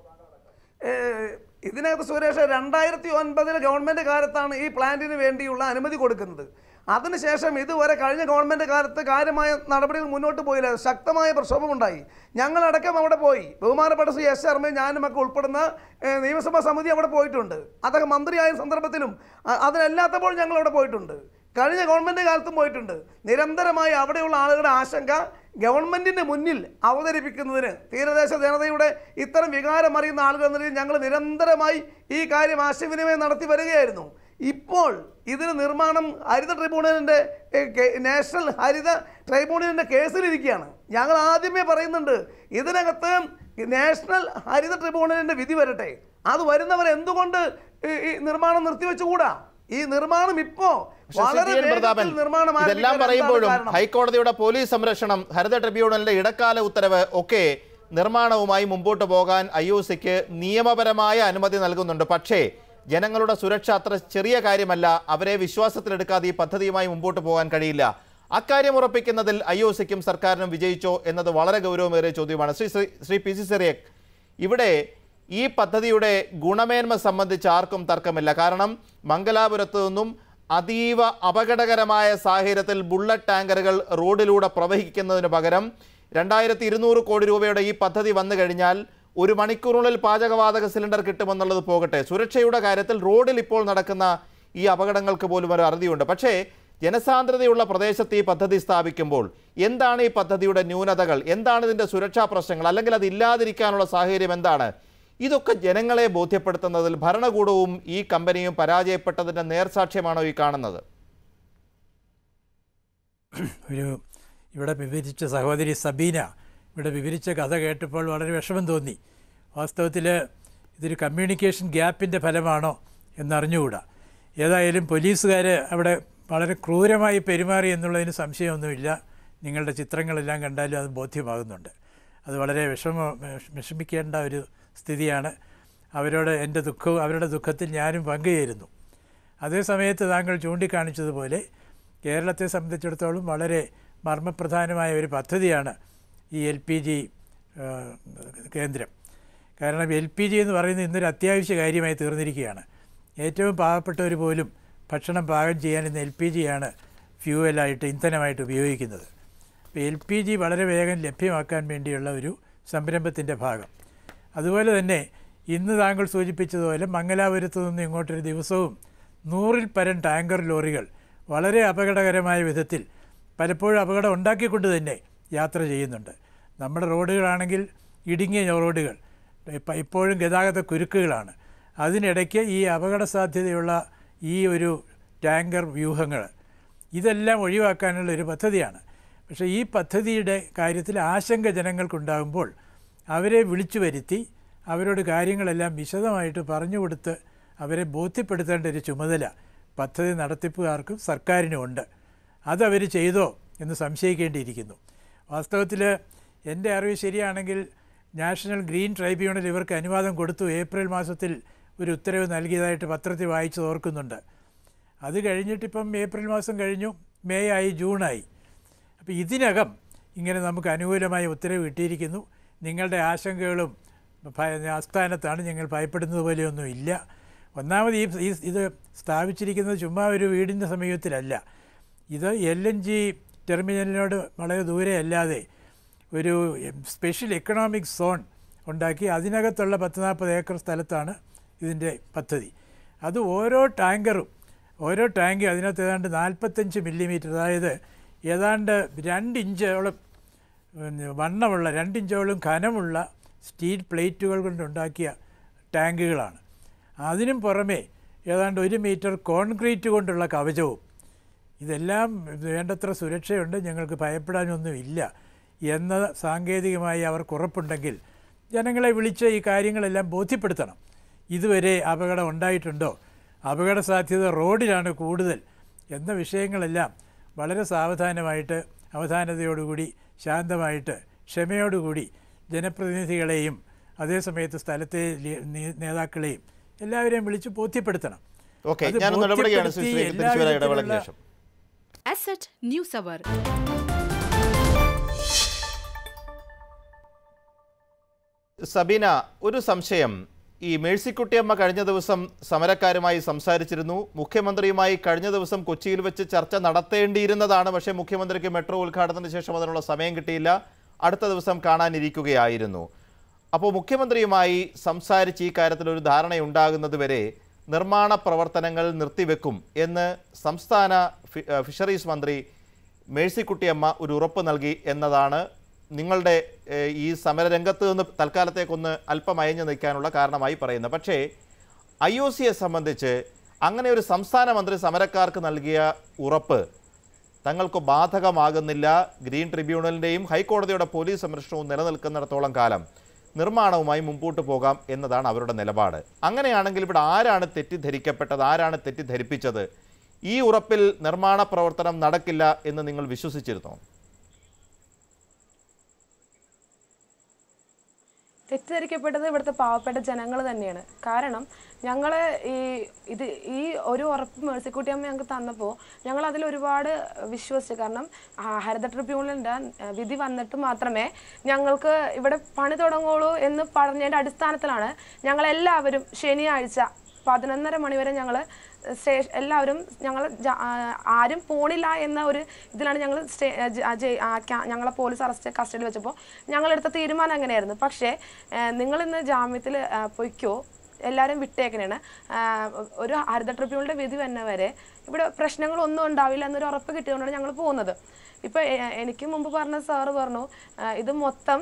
ഏഹ് ഇതിനകത്ത് സുരേഷ് രണ്ടായിരത്തി ഒൻപതിൽ ഗവൺമെൻറ് കാലത്താണ് ഈ പ്ലാന്റിന് വേണ്ടിയുള്ള അനുമതി കൊടുക്കുന്നത് അതിനുശേഷം ഇതുവരെ കഴിഞ്ഞ ഗവൺമെൻറ് കാലത്ത് കാര്യമായ നടപടികൾ മുന്നോട്ട് പോയില്ല ശക്തമായ പ്രക്ഷോഭമുണ്ടായി ഞങ്ങളടക്കം അവിടെ പോയി ബഹുമാനപ്പെട്ട ശ്രീ എസ് ശർമ്മയും ഞാനും ഒക്കെ ഉൾപ്പെടുന്ന ഏഹ്, നിയമസഭാ സമിതി അവിടെ പോയിട്ടുണ്ട് അദ്ദേഹം മന്ത്രിയായ സന്ദർഭത്തിലും അ- അതിനല്ലാത്തപ്പോൾ ഞങ്ങൾ അവിടെ പോയിട്ടുണ്ട് കഴിഞ്ഞ ഗവൺമെൻറ് കാലത്തും പോയിട്ടുണ്ട് നിരന്തരമായി അവിടെയുള്ള ആളുകളുടെ ആശങ്ക ഗവൺമെന്റിന്റെ മുന്നിൽ അവതരിപ്പിക്കുന്നതിന് തീരദേശ ജനതയുടെ ഇത്തരം വികാരം അറിയുന്ന ആളുകൾ എന്ന നിലയിൽ ഞങ്ങൾ നിരന്തരമായി ഈ കാര്യം ആശയവിനിമയം നടത്തി വരികയായിരുന്നു ഇപ്പോൾ ഇതിന് നിർമ്മാണം ഹരിത ട്രിബ്യൂണലിന്റെ ഏ, കെ- നാഷണൽ ഹരിത ട്രൈബ്യൂണലിന്റെ കേസിലിരിക്കുകയാണ് ഞങ്ങൾ ആദ്യമേ പറയുന്നുണ്ട് ഇതിനകത്ത് നാഷണൽ ഹരിത ട്രിബ്യൂണലിന്റെ വിധി വരട്ടെ അത് വരുന്നവർ എന്തുകൊണ്ട് ഈ- ഈ നിർമ്മാണം നിർത്തിവെച്ചുകൂടാ ഈ നിർമ്മാണം ഇപ്പോ പക്ഷേ വളരെ സി. ടി. എൻ. പ്രതാപൻ വേഗത്തിൽ നിർമ്മാണം ഇതെല്ലാം ആരംഭിക്കാൻ എന്താണ് പറയുമ്പോഴും കാരണം? ഹൈക്കോടതിയുടെ പോലീസ് സംരക്ഷണം ഹരിത ട്രിബ്യൂണലിന്റെ ഇടക്കാല ഉത്തരവ് ഒക്കെ നിർമ്മാണവുമായി മുമ്പോട്ട് പോകാൻ ഐ ഒ സിക്ക് നിയമപരമായ അനുമതി നൽകുന്നുണ്ട് പക്ഷേ ജനങ്ങളുടെ സുരക്ഷ അത്ര ചെറിയ കാര്യമല്ല അവരെ വിശ്വാസത്തിലെടുക്കാതെ ഈ പദ്ധതിയുമായി മുമ്പോട്ട് പോകാൻ കഴിയില്ല അക്കാര്യം ഉറപ്പിക്കുന്നതിൽ ഐ ഒ സിക്കും സർക്കാരിനും വിജയിച്ചോ എന്നത് വളരെ ഗൗരവമേറിയ ചോദ്യമാണ് ശ്രീ ശ്രീ- ശ്രീ പി സി സെറിയക് ഇവിടെ ഈ പദ്ധതിയുടെ ഗുണമേന്മ സംബന്ധിച്ച് ആർക്കും തർക്കമില്ല കാരണം മംഗലാപുരത്തു നിന്നും അതീവ അപകടകരമായ സാഹചര്യത്തിൽ ബുള്ളറ്റ് ടാങ്കറുകൾ റോഡിലൂടെ പ്രവഹിക്കുന്നതിന് പകരം രണ്ടായിരത്തി ഇരുന്നൂറ് കോടി രൂപയുടെ ഈ പദ്ധതി വന്നു കഴിഞ്ഞാൽ ഒരു മണിക്കൂറിനുള്ളിൽ പാചകവാതക സിലിണ്ടർ കിട്ടുമെന്നുള്ളത് പോകട്ടെ സുരക്ഷയുടെ കാര്യത്തിൽ റോഡിൽ ഇപ്പോൾ നടക്കുന്ന ഈ അപകടങ്ങൾക്ക് പോലും ഒരു അറുതിയുണ്ട് പക്ഷേ ജനസാന്ദ്രതയുള്ള പ്രദേശത്ത് ഈ പദ്ധതി സ്ഥാപിക്കുമ്പോൾ എന്താണ് ഈ പദ്ധതിയുടെ ന്യൂനതകൾ എന്താണ് ഇതിൻ്റെ സുരക്ഷാ പ്രശ്നങ്ങൾ അല്ലെങ്കിൽ അത് ഇല്ലാതിരിക്കാനുള്ള സാഹചര്യം എന്താണ് ഇതൊക്കെ ജനങ്ങളെ ബോധ്യപ്പെടുത്തുന്നതിൽ ഭരണകൂടവും ഈ കമ്പനിയും പരാജയപ്പെട്ടതിൻ്റെ നേർസാക്ഷ്യമാണോ ഈ കാണുന്നത് ഒരു ഇവിടെ വിവരിച്ച സഹോദരി സബീന ഇവിടെ വിവരിച്ച കഥ കേട്ടപ്പോൾ വളരെ വിഷമം തോന്നി വാസ്തവത്തിൽ ഇതൊരു കമ്മ്യൂണിക്കേഷൻ ഗ്യാപ്പിൻ്റെ ഫലമാണോ എന്നറിഞ്ഞുകൂടാ ഏതായാലും പോലീസുകാർ അവിടെ വളരെ ക്രൂരമായി പെരുമാറി എന്നുള്ളതിന് സംശയമൊന്നുമില്ല നിങ്ങളുടെ ചിത്രങ്ങളെല്ലാം കണ്ടാലും അത് ബോധ്യമാകുന്നുണ്ട് അത് വളരെ വിഷമ വിഷമിക്കേണ്ട ഒരു സ്ഥിതിയാണ് അവരോട് എൻ്റെ ദുഃഖവും അവരുടെ ദുഃഖത്തിൽ ഞാനും പങ്കുചേരുന്നു അതേ സമയത്ത് താങ്കൾ ചൂണ്ടിക്കാണിച്ചതുപോലെ കേരളത്തെ സംബന്ധിച്ചിടത്തോളം വളരെ മർമ്മപ്രധാനമായ ഒരു പദ്ധതിയാണ് ഈ എൽ പി ജി കേന്ദ്രം കാരണം എൽ പി ജി എന്ന് പറയുന്നത് ഇന്നൊരു അത്യാവശ്യ കാര്യമായി തീർന്നിരിക്കുകയാണ് ഏറ്റവും പാവപ്പെട്ടവർ പോലും ഭക്ഷണം പാകം ചെയ്യാൻ ഇന്ന് എൽ പി ജിയാണ് ഫ്യൂവലായിട്ട് ഇന്ധനമായിട്ട് ഉപയോഗിക്കുന്നത് അപ്പോൾ എൽ പി ജി വളരെ വേഗം ലഭ്യമാക്കാൻ വേണ്ടിയുള്ള ഒരു സംരംഭത്തിൻ്റെ ഭാഗം അതുപോലെ തന്നെ ഇന്ന് താങ്കൾ സൂചിപ്പിച്ചതുപോലെ മംഗലാപുരത്ത് നിന്ന് ഇങ്ങോട്ടൊരു ദിവസവും നൂറിൽ പരം ടാങ്കർ ലോറികൾ വളരെ അപകടകരമായ വിധത്തിൽ പലപ്പോഴും അപകടം ഉണ്ടാക്കിക്കൊണ്ട് തന്നെ യാത്ര ചെയ്യുന്നുണ്ട് നമ്മുടെ റോഡുകളാണെങ്കിൽ ഇടുങ്ങിയ റോഡുകൾ ഇപ്പ- ഇപ്പോഴും ഗതാഗത കുരുക്കുകളാണ് അതിനിടയ്ക്ക് ഈ അപകട സാധ്യതയുള്ള ഈ ഒരു ടാങ്കർ വ്യൂഹങ്ങൾ ഇതെല്ലാം ഒഴിവാക്കാനുള്ള ഒരു പദ്ധതിയാണ് പക്ഷേ ഈ പദ്ധതിയുടെ കാര്യത്തിൽ ആശങ്ക ജനങ്ങൾക്കുണ്ടാകുമ്പോൾ അവരെ വിളിച്ചു വരുത്തി അവരോട് കാര്യങ്ങളെല്ലാം വിശദമായിട്ട് പറഞ്ഞു കൊടുത്ത് അവരെ ബോധ്യപ്പെടുത്തേണ്ട ഒരു ചുമതല പദ്ധതി നടത്തിപ്പുകാർക്കും സർക്കാരിനുമുണ്ട് അതവർ ചെയ്തോ എന്ന് സംശയിക്കേണ്ടിയിരിക്കുന്നു വാസ്തവത്തിൽ എൻ്റെ അറിവ് ശരിയാണെങ്കിൽ നാഷണൽ ഗ്രീൻ ട്രൈബ്യൂണൽ ഇവർക്ക് അനുവാദം കൊടുത്തു ഏപ്രിൽ മാസത്തിൽ ഒരു ഉത്തരവ് നൽകിയതായിട്ട് പത്രത്തിൽ വായിച്ചത് ഓർക്കുന്നുണ്ട് അത് കഴിഞ്ഞിട്ടിപ്പം ഏപ്രിൽ മാസം കഴിഞ്ഞു മെയ് ആയി ജൂണായി അപ്പോൾ ഇതിനകം ഇങ്ങനെ നമുക്ക് അനുകൂലമായ ഉത്തരവ് കിട്ടിയിരിക്കുന്നു നിങ്ങളുടെ ആശങ്കകളും ഭയ- ആസ്ഥാനത്താണ് ഞങ്ങൾ ഭയപ്പെടുന്നത് പോലെയൊന്നും ഇല്ല ഒന്നാമത് ഈ ഈ ഇത് സ്ഥാപിച്ചിരിക്കുന്നത് ചുമ്മാ ഒരു വീടിൻ്റെ സമീപത്തിലല്ല ഇത് എൽ എൻ ജി ടെർമിനലിനോട് വളരെ ദൂരെ അല്ലാതെ ഒരു സ്പെഷ്യൽ എക്കണോമിക് സോൺ ഉണ്ടാക്കി അതിനകത്തുള്ള പത്ത് നാൽപ്പത് ഏക്കർ സ്ഥലത്താണ് ഇതിൻ്റെ പദ്ധതി അത് ഓരോ ടാങ്കറും ഓരോ ടാങ്കും അതിനകത്ത് ഏതാണ്ട് നാൽപ്പത്തഞ്ച് മില്ലിമീറ്റർ അതായത് ഏതാണ്ട് രണ്ട് ഇഞ്ചോളം പിന്നെ വണ്ണമുള്ള രണ്ടിഞ്ചോളം ഘനമുള്ള സ്റ്റീൽ പ്ലേറ്റുകൾ കൊണ്ടുണ്ടാക്കിയ ടാങ്കുകളാണ് അതിനും പുറമെ ഏതാണ്ട് ഒരു മീറ്റർ കോൺക്രീറ്റ് കൊണ്ടുള്ള കവചവും ഇതെല്ലാം വേണ്ടത്ര സുരക്ഷയുണ്ട് ഞങ്ങൾക്ക് ഭയപ്പെടാനൊന്നുമില്ല എന്ന് സാങ്കേതികമായി അവർക്ക് ഉറപ്പുണ്ടെങ്കിൽ ജനങ്ങളെ വിളിച്ച് ഈ കാര്യങ്ങളെല്ലാം ബോധ്യപ്പെടുത്തണം ഇതുവരെ അപകടം ഉണ്ടായിട്ടുണ്ടോ അപകട സാധ്യത റോഡിലാണ് കൂടുതൽ എന്ന വിഷയങ്ങളെല്ലാം വളരെ സാവധാനമായിട്ട് അവധാനതയോടുകൂടി ശാന്തമായിട്ട് ക്ഷമയോടുകൂടി ജനപ്രതിനിധികളെയും അതേസമയത്ത് സ്ഥലത്തെ ലി- നേ- നേതാക്കളെയും എല്ലാവരെയും വിളിച്ച് ബോധ്യപ്പെടുത്തണം ഓക്കെ അത് ഞാനൊന്ന് ഇടപെടുകയാണ് ശ്രീ ബോധ്യപ്പെടുത്തി ശ്രീ തിരിച്ചു വരാം ഇടവേളയ്ക്ക് എല്ലാ ശേഷം Asset News Hour. സബീന ഒരു സംശയം ഈ മേഴ്സിക്കുട്ടിയമ്മ കഴിഞ്ഞ ദിവസം സമരക്കാരുമായി സംസാരിച്ചിരുന്നു മുഖ്യമന്ത്രിയുമായി കഴിഞ്ഞ ദിവസം കൊച്ചിയിൽ വെച്ച് ചർച്ച നടത്തേണ്ടിയിരുന്നതാണ് പക്ഷേ മുഖ്യമന്ത്രിക്ക് മെട്രോ ഉദ്ഘാടനത്തിന് ശേഷം അതിനുള്ള സമയം കിട്ടിയില്ല അടുത്ത ദിവസം കാണാനിരിക്കുകയായിരുന്നു അപ്പോൾ മുഖ്യമന്ത്രിയുമായി സംസാരിച്ച് ഈ കാര്യത്തിൽ ഒരു ധാരണയുണ്ടാകുന്നത് വരെ നിർമ്മാണ പ്രവർത്തനങ്ങൾ നിർത്തിവെക്കും എന്ന് സംസ്ഥാന ഫി- ഏഹ് ഫിഷറീസ് മന്ത്രി മേഴ്സിക്കുട്ടിയമ്മ ഒരു ഉറപ്പ് നൽകി എന്നതാണ് നിങ്ങളുടെ ഏഹ്, ഈ സമരരംഗത്ത് നിന്ന് തൽക്കാലത്തേക്കൊന്ന് അല്പം അയഞ്ഞു നിൽക്കാനുള്ള കാരണമായി പറയുന്നത് പക്ഷേ ഐ ഒ സിയെ സംബന്ധിച്ച് അങ്ങനെ ഒരു സംസ്ഥാന മന്ത്രി സമരക്കാർക്ക് നൽകിയ ഉറപ്പ് തങ്ങൾക്ക് ബാധകമാകുന്നില്ല ഗ്രീൻ ട്രിബ്യൂണലിൻ്റെയും ഹൈക്കോടതിയുടെ പോലീസ് സംരക്ഷണവും നിലനിൽക്കുന്നിടത്തോളം കാലം നിർമ്മാണവുമായി മുമ്പോട്ട് പോകാം എന്നതാണ് അവരുടെ നിലപാട് അങ്ങനെയാണെങ്കിൽ ഇവിടെ ആരാണ് തെറ്റിദ്ധരിക്കപ്പെട്ടത് ആരാണ് തെറ്റിദ്ധരിപ്പിച്ചത് ഈ ഉറപ്പിൽ നിർമ്മാണ പ്രവർത്തനം നടക്കില്ല എന്ന് നിങ്ങൾ വിശ്വസിച്ചിരുന്നോ തെറ്റിദ്ധരിക്കപ്പെട്ടത് ഇവിടുത്തെ പാവപ്പെട്ട ജനങ്ങൾ തന്നെയാണ് കാരണം ഞങ്ങൾ ഈ ഇത് ഈ ഒരു ഉറപ്പ് മേഴ്സിക്കുട്ടിയമ്മ ഞങ്ങൾക്ക് തന്നപ്പോൾ ഞങ്ങൾ അതിൽ ഒരുപാട് വിശ്വസിച്ചു കാരണം ആ, ഹരിത ട്രിബ്യൂണലിൻ്റെ ആ, വിധി വന്നിട്ട് മാത്രമേ ഞങ്ങൾക്ക് ഇവിടെ പണി തുടങ്ങുള്ളൂ എന്ന് പറഞ്ഞതിൻ്റെ അടിസ്ഥാനത്തിലാണ് ഞങ്ങളെല്ലാവരും ശനിയാഴ്ച പതിനൊന്നര മണിവരെ ഞങ്ങൾ സ്റ്റേഷൻ എല്ലാവരും ഞങ്ങൾ ജ- ആ, ആരും പോണില്ല എന്ന ഒരു ഇതിലാണ് ഞങ്ങൾ സ്റ്റേ ജ- ആ, ജയി- ആ, ക്യാ- ഞങ്ങളെ പോലീസ് അറസ്റ്റ് കസ്റ്റഡിയിൽ വെച്ചപ്പോൾ ഞങ്ങളെടുത്ത തീരുമാനം അങ്ങനെയായിരുന്നു പക്ഷേ നിങ്ങൾ ഇന്ന് ജാമ്യത്തിൽ പൊയ്ക്കോ എല്ലാവരും വിട്ടേക്കണേണ് ആ, ഒരു ഹരിത ട്രിബ്യൂണലിൻ്റെ വിധി വന്നവരെ ഇവിടെ പ്രശ്നങ്ങളൊന്നും ഉണ്ടാവില്ല എന്നൊരു ഉറപ്പ് കിട്ടിയതുകൊണ്ടാണ് ഞങ്ങൾ പോകുന്നത് ഇപ്പോൾ എനിക്ക് മുമ്പ് പറഞ്ഞ സാറ് പറഞ്ഞു ആ, ഇത് മൊത്തം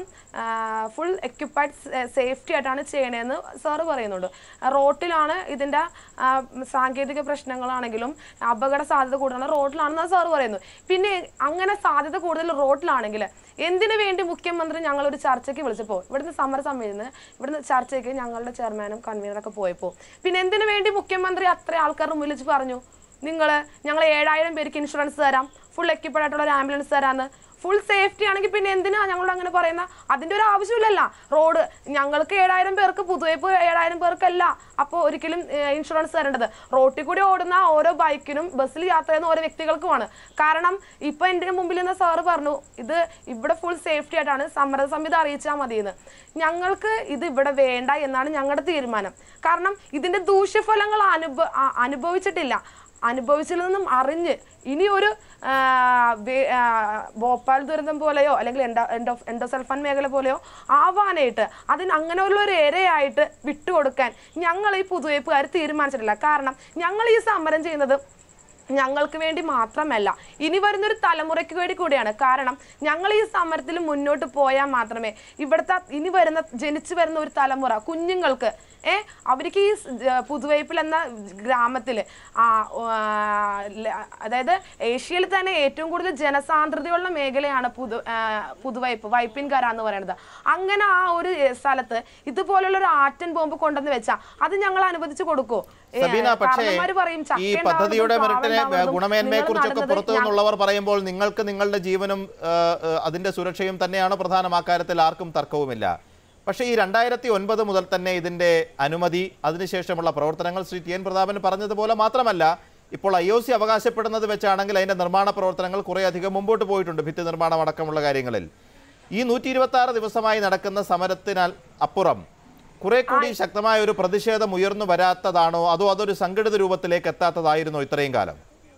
ഫുൾ എക്യുപ്പൈഡ് സേഫ്റ്റി ആയിട്ടാണ് ചെയ്യണതെന്ന് സാറ് പറയുന്നുണ്ട് ആ, റോട്ടിലാണ് ഇതിൻ്റെ ആ, സാങ്കേതിക പ്രശ്നങ്ങളാണെങ്കിലും അപകട സാധ്യത കൂടുതലാണ് റോഡിലാണെന്ന് സാറ് പറയുന്നു പിന്നെ അങ്ങനെ സാധ്യത കൂടുതൽ റോഡിലാണെങ്കിൽ എന്തിനു വേണ്ടി മുഖ്യമന്ത്രി ഞങ്ങളൊരു ചർച്ചയ്ക്ക് വിളിച്ചപ്പോൾ ഇവിടുന്ന് സമരസമിതിയിൽ നിന്ന് ഇവിടുന്ന് ചർച്ചയ്ക്ക് ഞങ്ങളുടെ ചെയർമാനും കൺവീനറൊക്കെ പോയപ്പോൾ പിന്നെ എന്തിനു വേണ്ടി മുഖ്യമന്ത്രി അത്ര ആൾക്കാരുടെ മുന്നിൽ വെച്ച് പറഞ്ഞു നിങ്ങൾ ഞങ്ങൾ ഏഴായിരം പേർക്ക് ഇൻഷുറൻസ് തരാം ഫുൾ എക്യുപ്പഡ് ആയിട്ടുള്ള ഒരു ആംബുലൻസ് തരാമെന്ന് ഫുൾ സേഫ്റ്റി ആണെങ്കിൽ പിന്നെ എന്തിനാ ഞങ്ങളോട് അങ്ങനെ പറയുന്ന അതിന്റെ ഒരു ആവശ്യമില്ലല്ല റോഡ് ഞങ്ങൾക്ക് ഏഴായിരം പേർക്ക് പുതുവൈപ്പ് ഏഴായിരം പേർക്കല്ല അപ്പോൾ ഒരിക്കലും ഇൻഷുറൻസ് തരേണ്ടത് റോട്ടിൽ കൂടി ഓടുന്ന ഓരോ ബൈക്കിനും ബസ്സിൽ യാത്ര ചെയ്യുന്ന ഓരോ വ്യക്തികൾക്കുമാണ് കാരണം ഇപ്പൊ എൻ്റെ മുമ്പിൽ നിന്ന് സാറ് പറഞ്ഞു ഇത് ഇവിടെ ഫുൾ സേഫ്റ്റി ആയിട്ടാണ് സമര സംഹിത അറിയിച്ചാൽ മതിയെന്ന് ഞങ്ങൾക്ക് ഇത് ഇവിടെ വേണ്ട എന്നാണ് ഞങ്ങളുടെ തീരുമാനം കാരണം ഇതിന്റെ ദൂഷ്യഫലങ്ങൾ അനുഭ ആ- അനുഭവിച്ചിട്ടില്ല അനുഭവിച്ചതിൽ നിന്നും അറിഞ്ഞ് ഇനി ഒരു ആ, വേ- ആ, ഭോപ്പാൽ ദുരന്തം പോലെയോ അല്ലെങ്കിൽ എൻഡോ എൻഡോ എൻഡോസൾഫാൻ മേഖല പോലെയോ ആവാനായിട്ട് അതിന് അങ്ങനെയുള്ള ഒരു ഏരയായിട്ട് വിട്ടുകൊടുക്കാൻ ഞങ്ങൾ ഈ പുതുവയ്പ്പുകാർ തീരുമാനിച്ചിട്ടില്ല കാരണം ഞങ്ങൾ ഈ സമരം ചെയ്യുന്നത് ഞങ്ങൾക്ക് വേണ്ടി മാത്രമല്ല ഇനി വരുന്നൊരു തലമുറയ്ക്ക് വേണ്ടി കൂടിയാണ് കാരണം ഞങ്ങൾ ഈ സമരത്തിൽ മുന്നോട്ട് പോയാൽ മാത്രമേ ഇവിടുത്തെ ഇനി വരുന്ന ജനിച്ചു വരുന്ന ഒരു തലമുറ കുഞ്ഞുങ്ങൾക്ക് ഏ അവർക്ക് ഈ സ് ജ- പുതുവൈപ്പിൽ എന്ന ഗ്രാമത്തിൽ അതായത് ഏഷ്യയിൽ തന്നെ ഏറ്റവും കൂടുതൽ ജനസാന്ദ്രതയുള്ള മേഖലയാണ് പുതു ആ, പുതുവൈപ്പ് വൈപ്പിൻകര എന്ന് പറയുന്നത് അങ്ങനെ ആ ഒരു ഏ, സ്ഥലത്ത് ഇതുപോലുള്ള ഒരു ആറ്റൻ ബോംബ് കൊണ്ടുവന്ന് വെച്ചാൽ അത് ഞങ്ങൾ അനുവദിച്ചു കൊടുക്കോ ഏ, സബീന പക്ഷേ കാരണന്മാര് പറയും ഈ ചക്ക പദ്ധതിയുടെ ഉണ്ടാവുന്നതും മെറിറ്റിനെ പ്ലാവ് ഉണ്ടാവുന്നതും ഗുണമേന്മയെ നിങ്ങൾ കുറിച്ചൊക്കെ നടുന്നത് പുറത്തു ഞ- നിന്നുള്ളവർ പറയുമ്പോൾ നിങ്ങൾക്ക് നിങ്ങളുടെ ജീവനും ആ, ആ, അതിന്റെ സുരക്ഷയും തന്നെയാണ് പ്രധാനം ആ കാര്യത്തിൽ ആർക്കും തർക്കവുമില്ല പക്ഷേ ഈ രണ്ടായിരത്തി ഒൻപത് മുതൽ തന്നെ ഇതിന്റെ അനുമതി അതിനുശേഷമുള്ള പ്രവർത്തനങ്ങൾ ശ്രീ ടി എൻ പ്രതാപൻ പറഞ്ഞതുപോലെ മാത്രമല്ല ഇപ്പോൾ ഐ ഒ സി അവകാശപ്പെടുന്നത് വെച്ചാണെങ്കിൽ അതിന്റെ നിർമ്മാണ പ്രവർത്തനങ്ങൾ കുറേയധികം മുമ്പോട്ട് പോയിട്ടുണ്ട് ഭിത്തി നിർമ്മാണം അടക്കമുള്ള കാര്യങ്ങളിൽ ഈ നൂറ്റി ഇരുപത്തി ആറ് ദിവസമായി നടക്കുന്ന സമരത്തിനാൽ അപ്പുറം കുറെ കൂടി ശക്തമായ ഒരു പ്രതിഷേധം ഉയർന്നു വരാത്തതാണോ അതോ അതൊരു സംഘടിത രൂപത്തിലേക്ക് എത്താത്തതായിരുന്നോ ഇത്രയും കാലം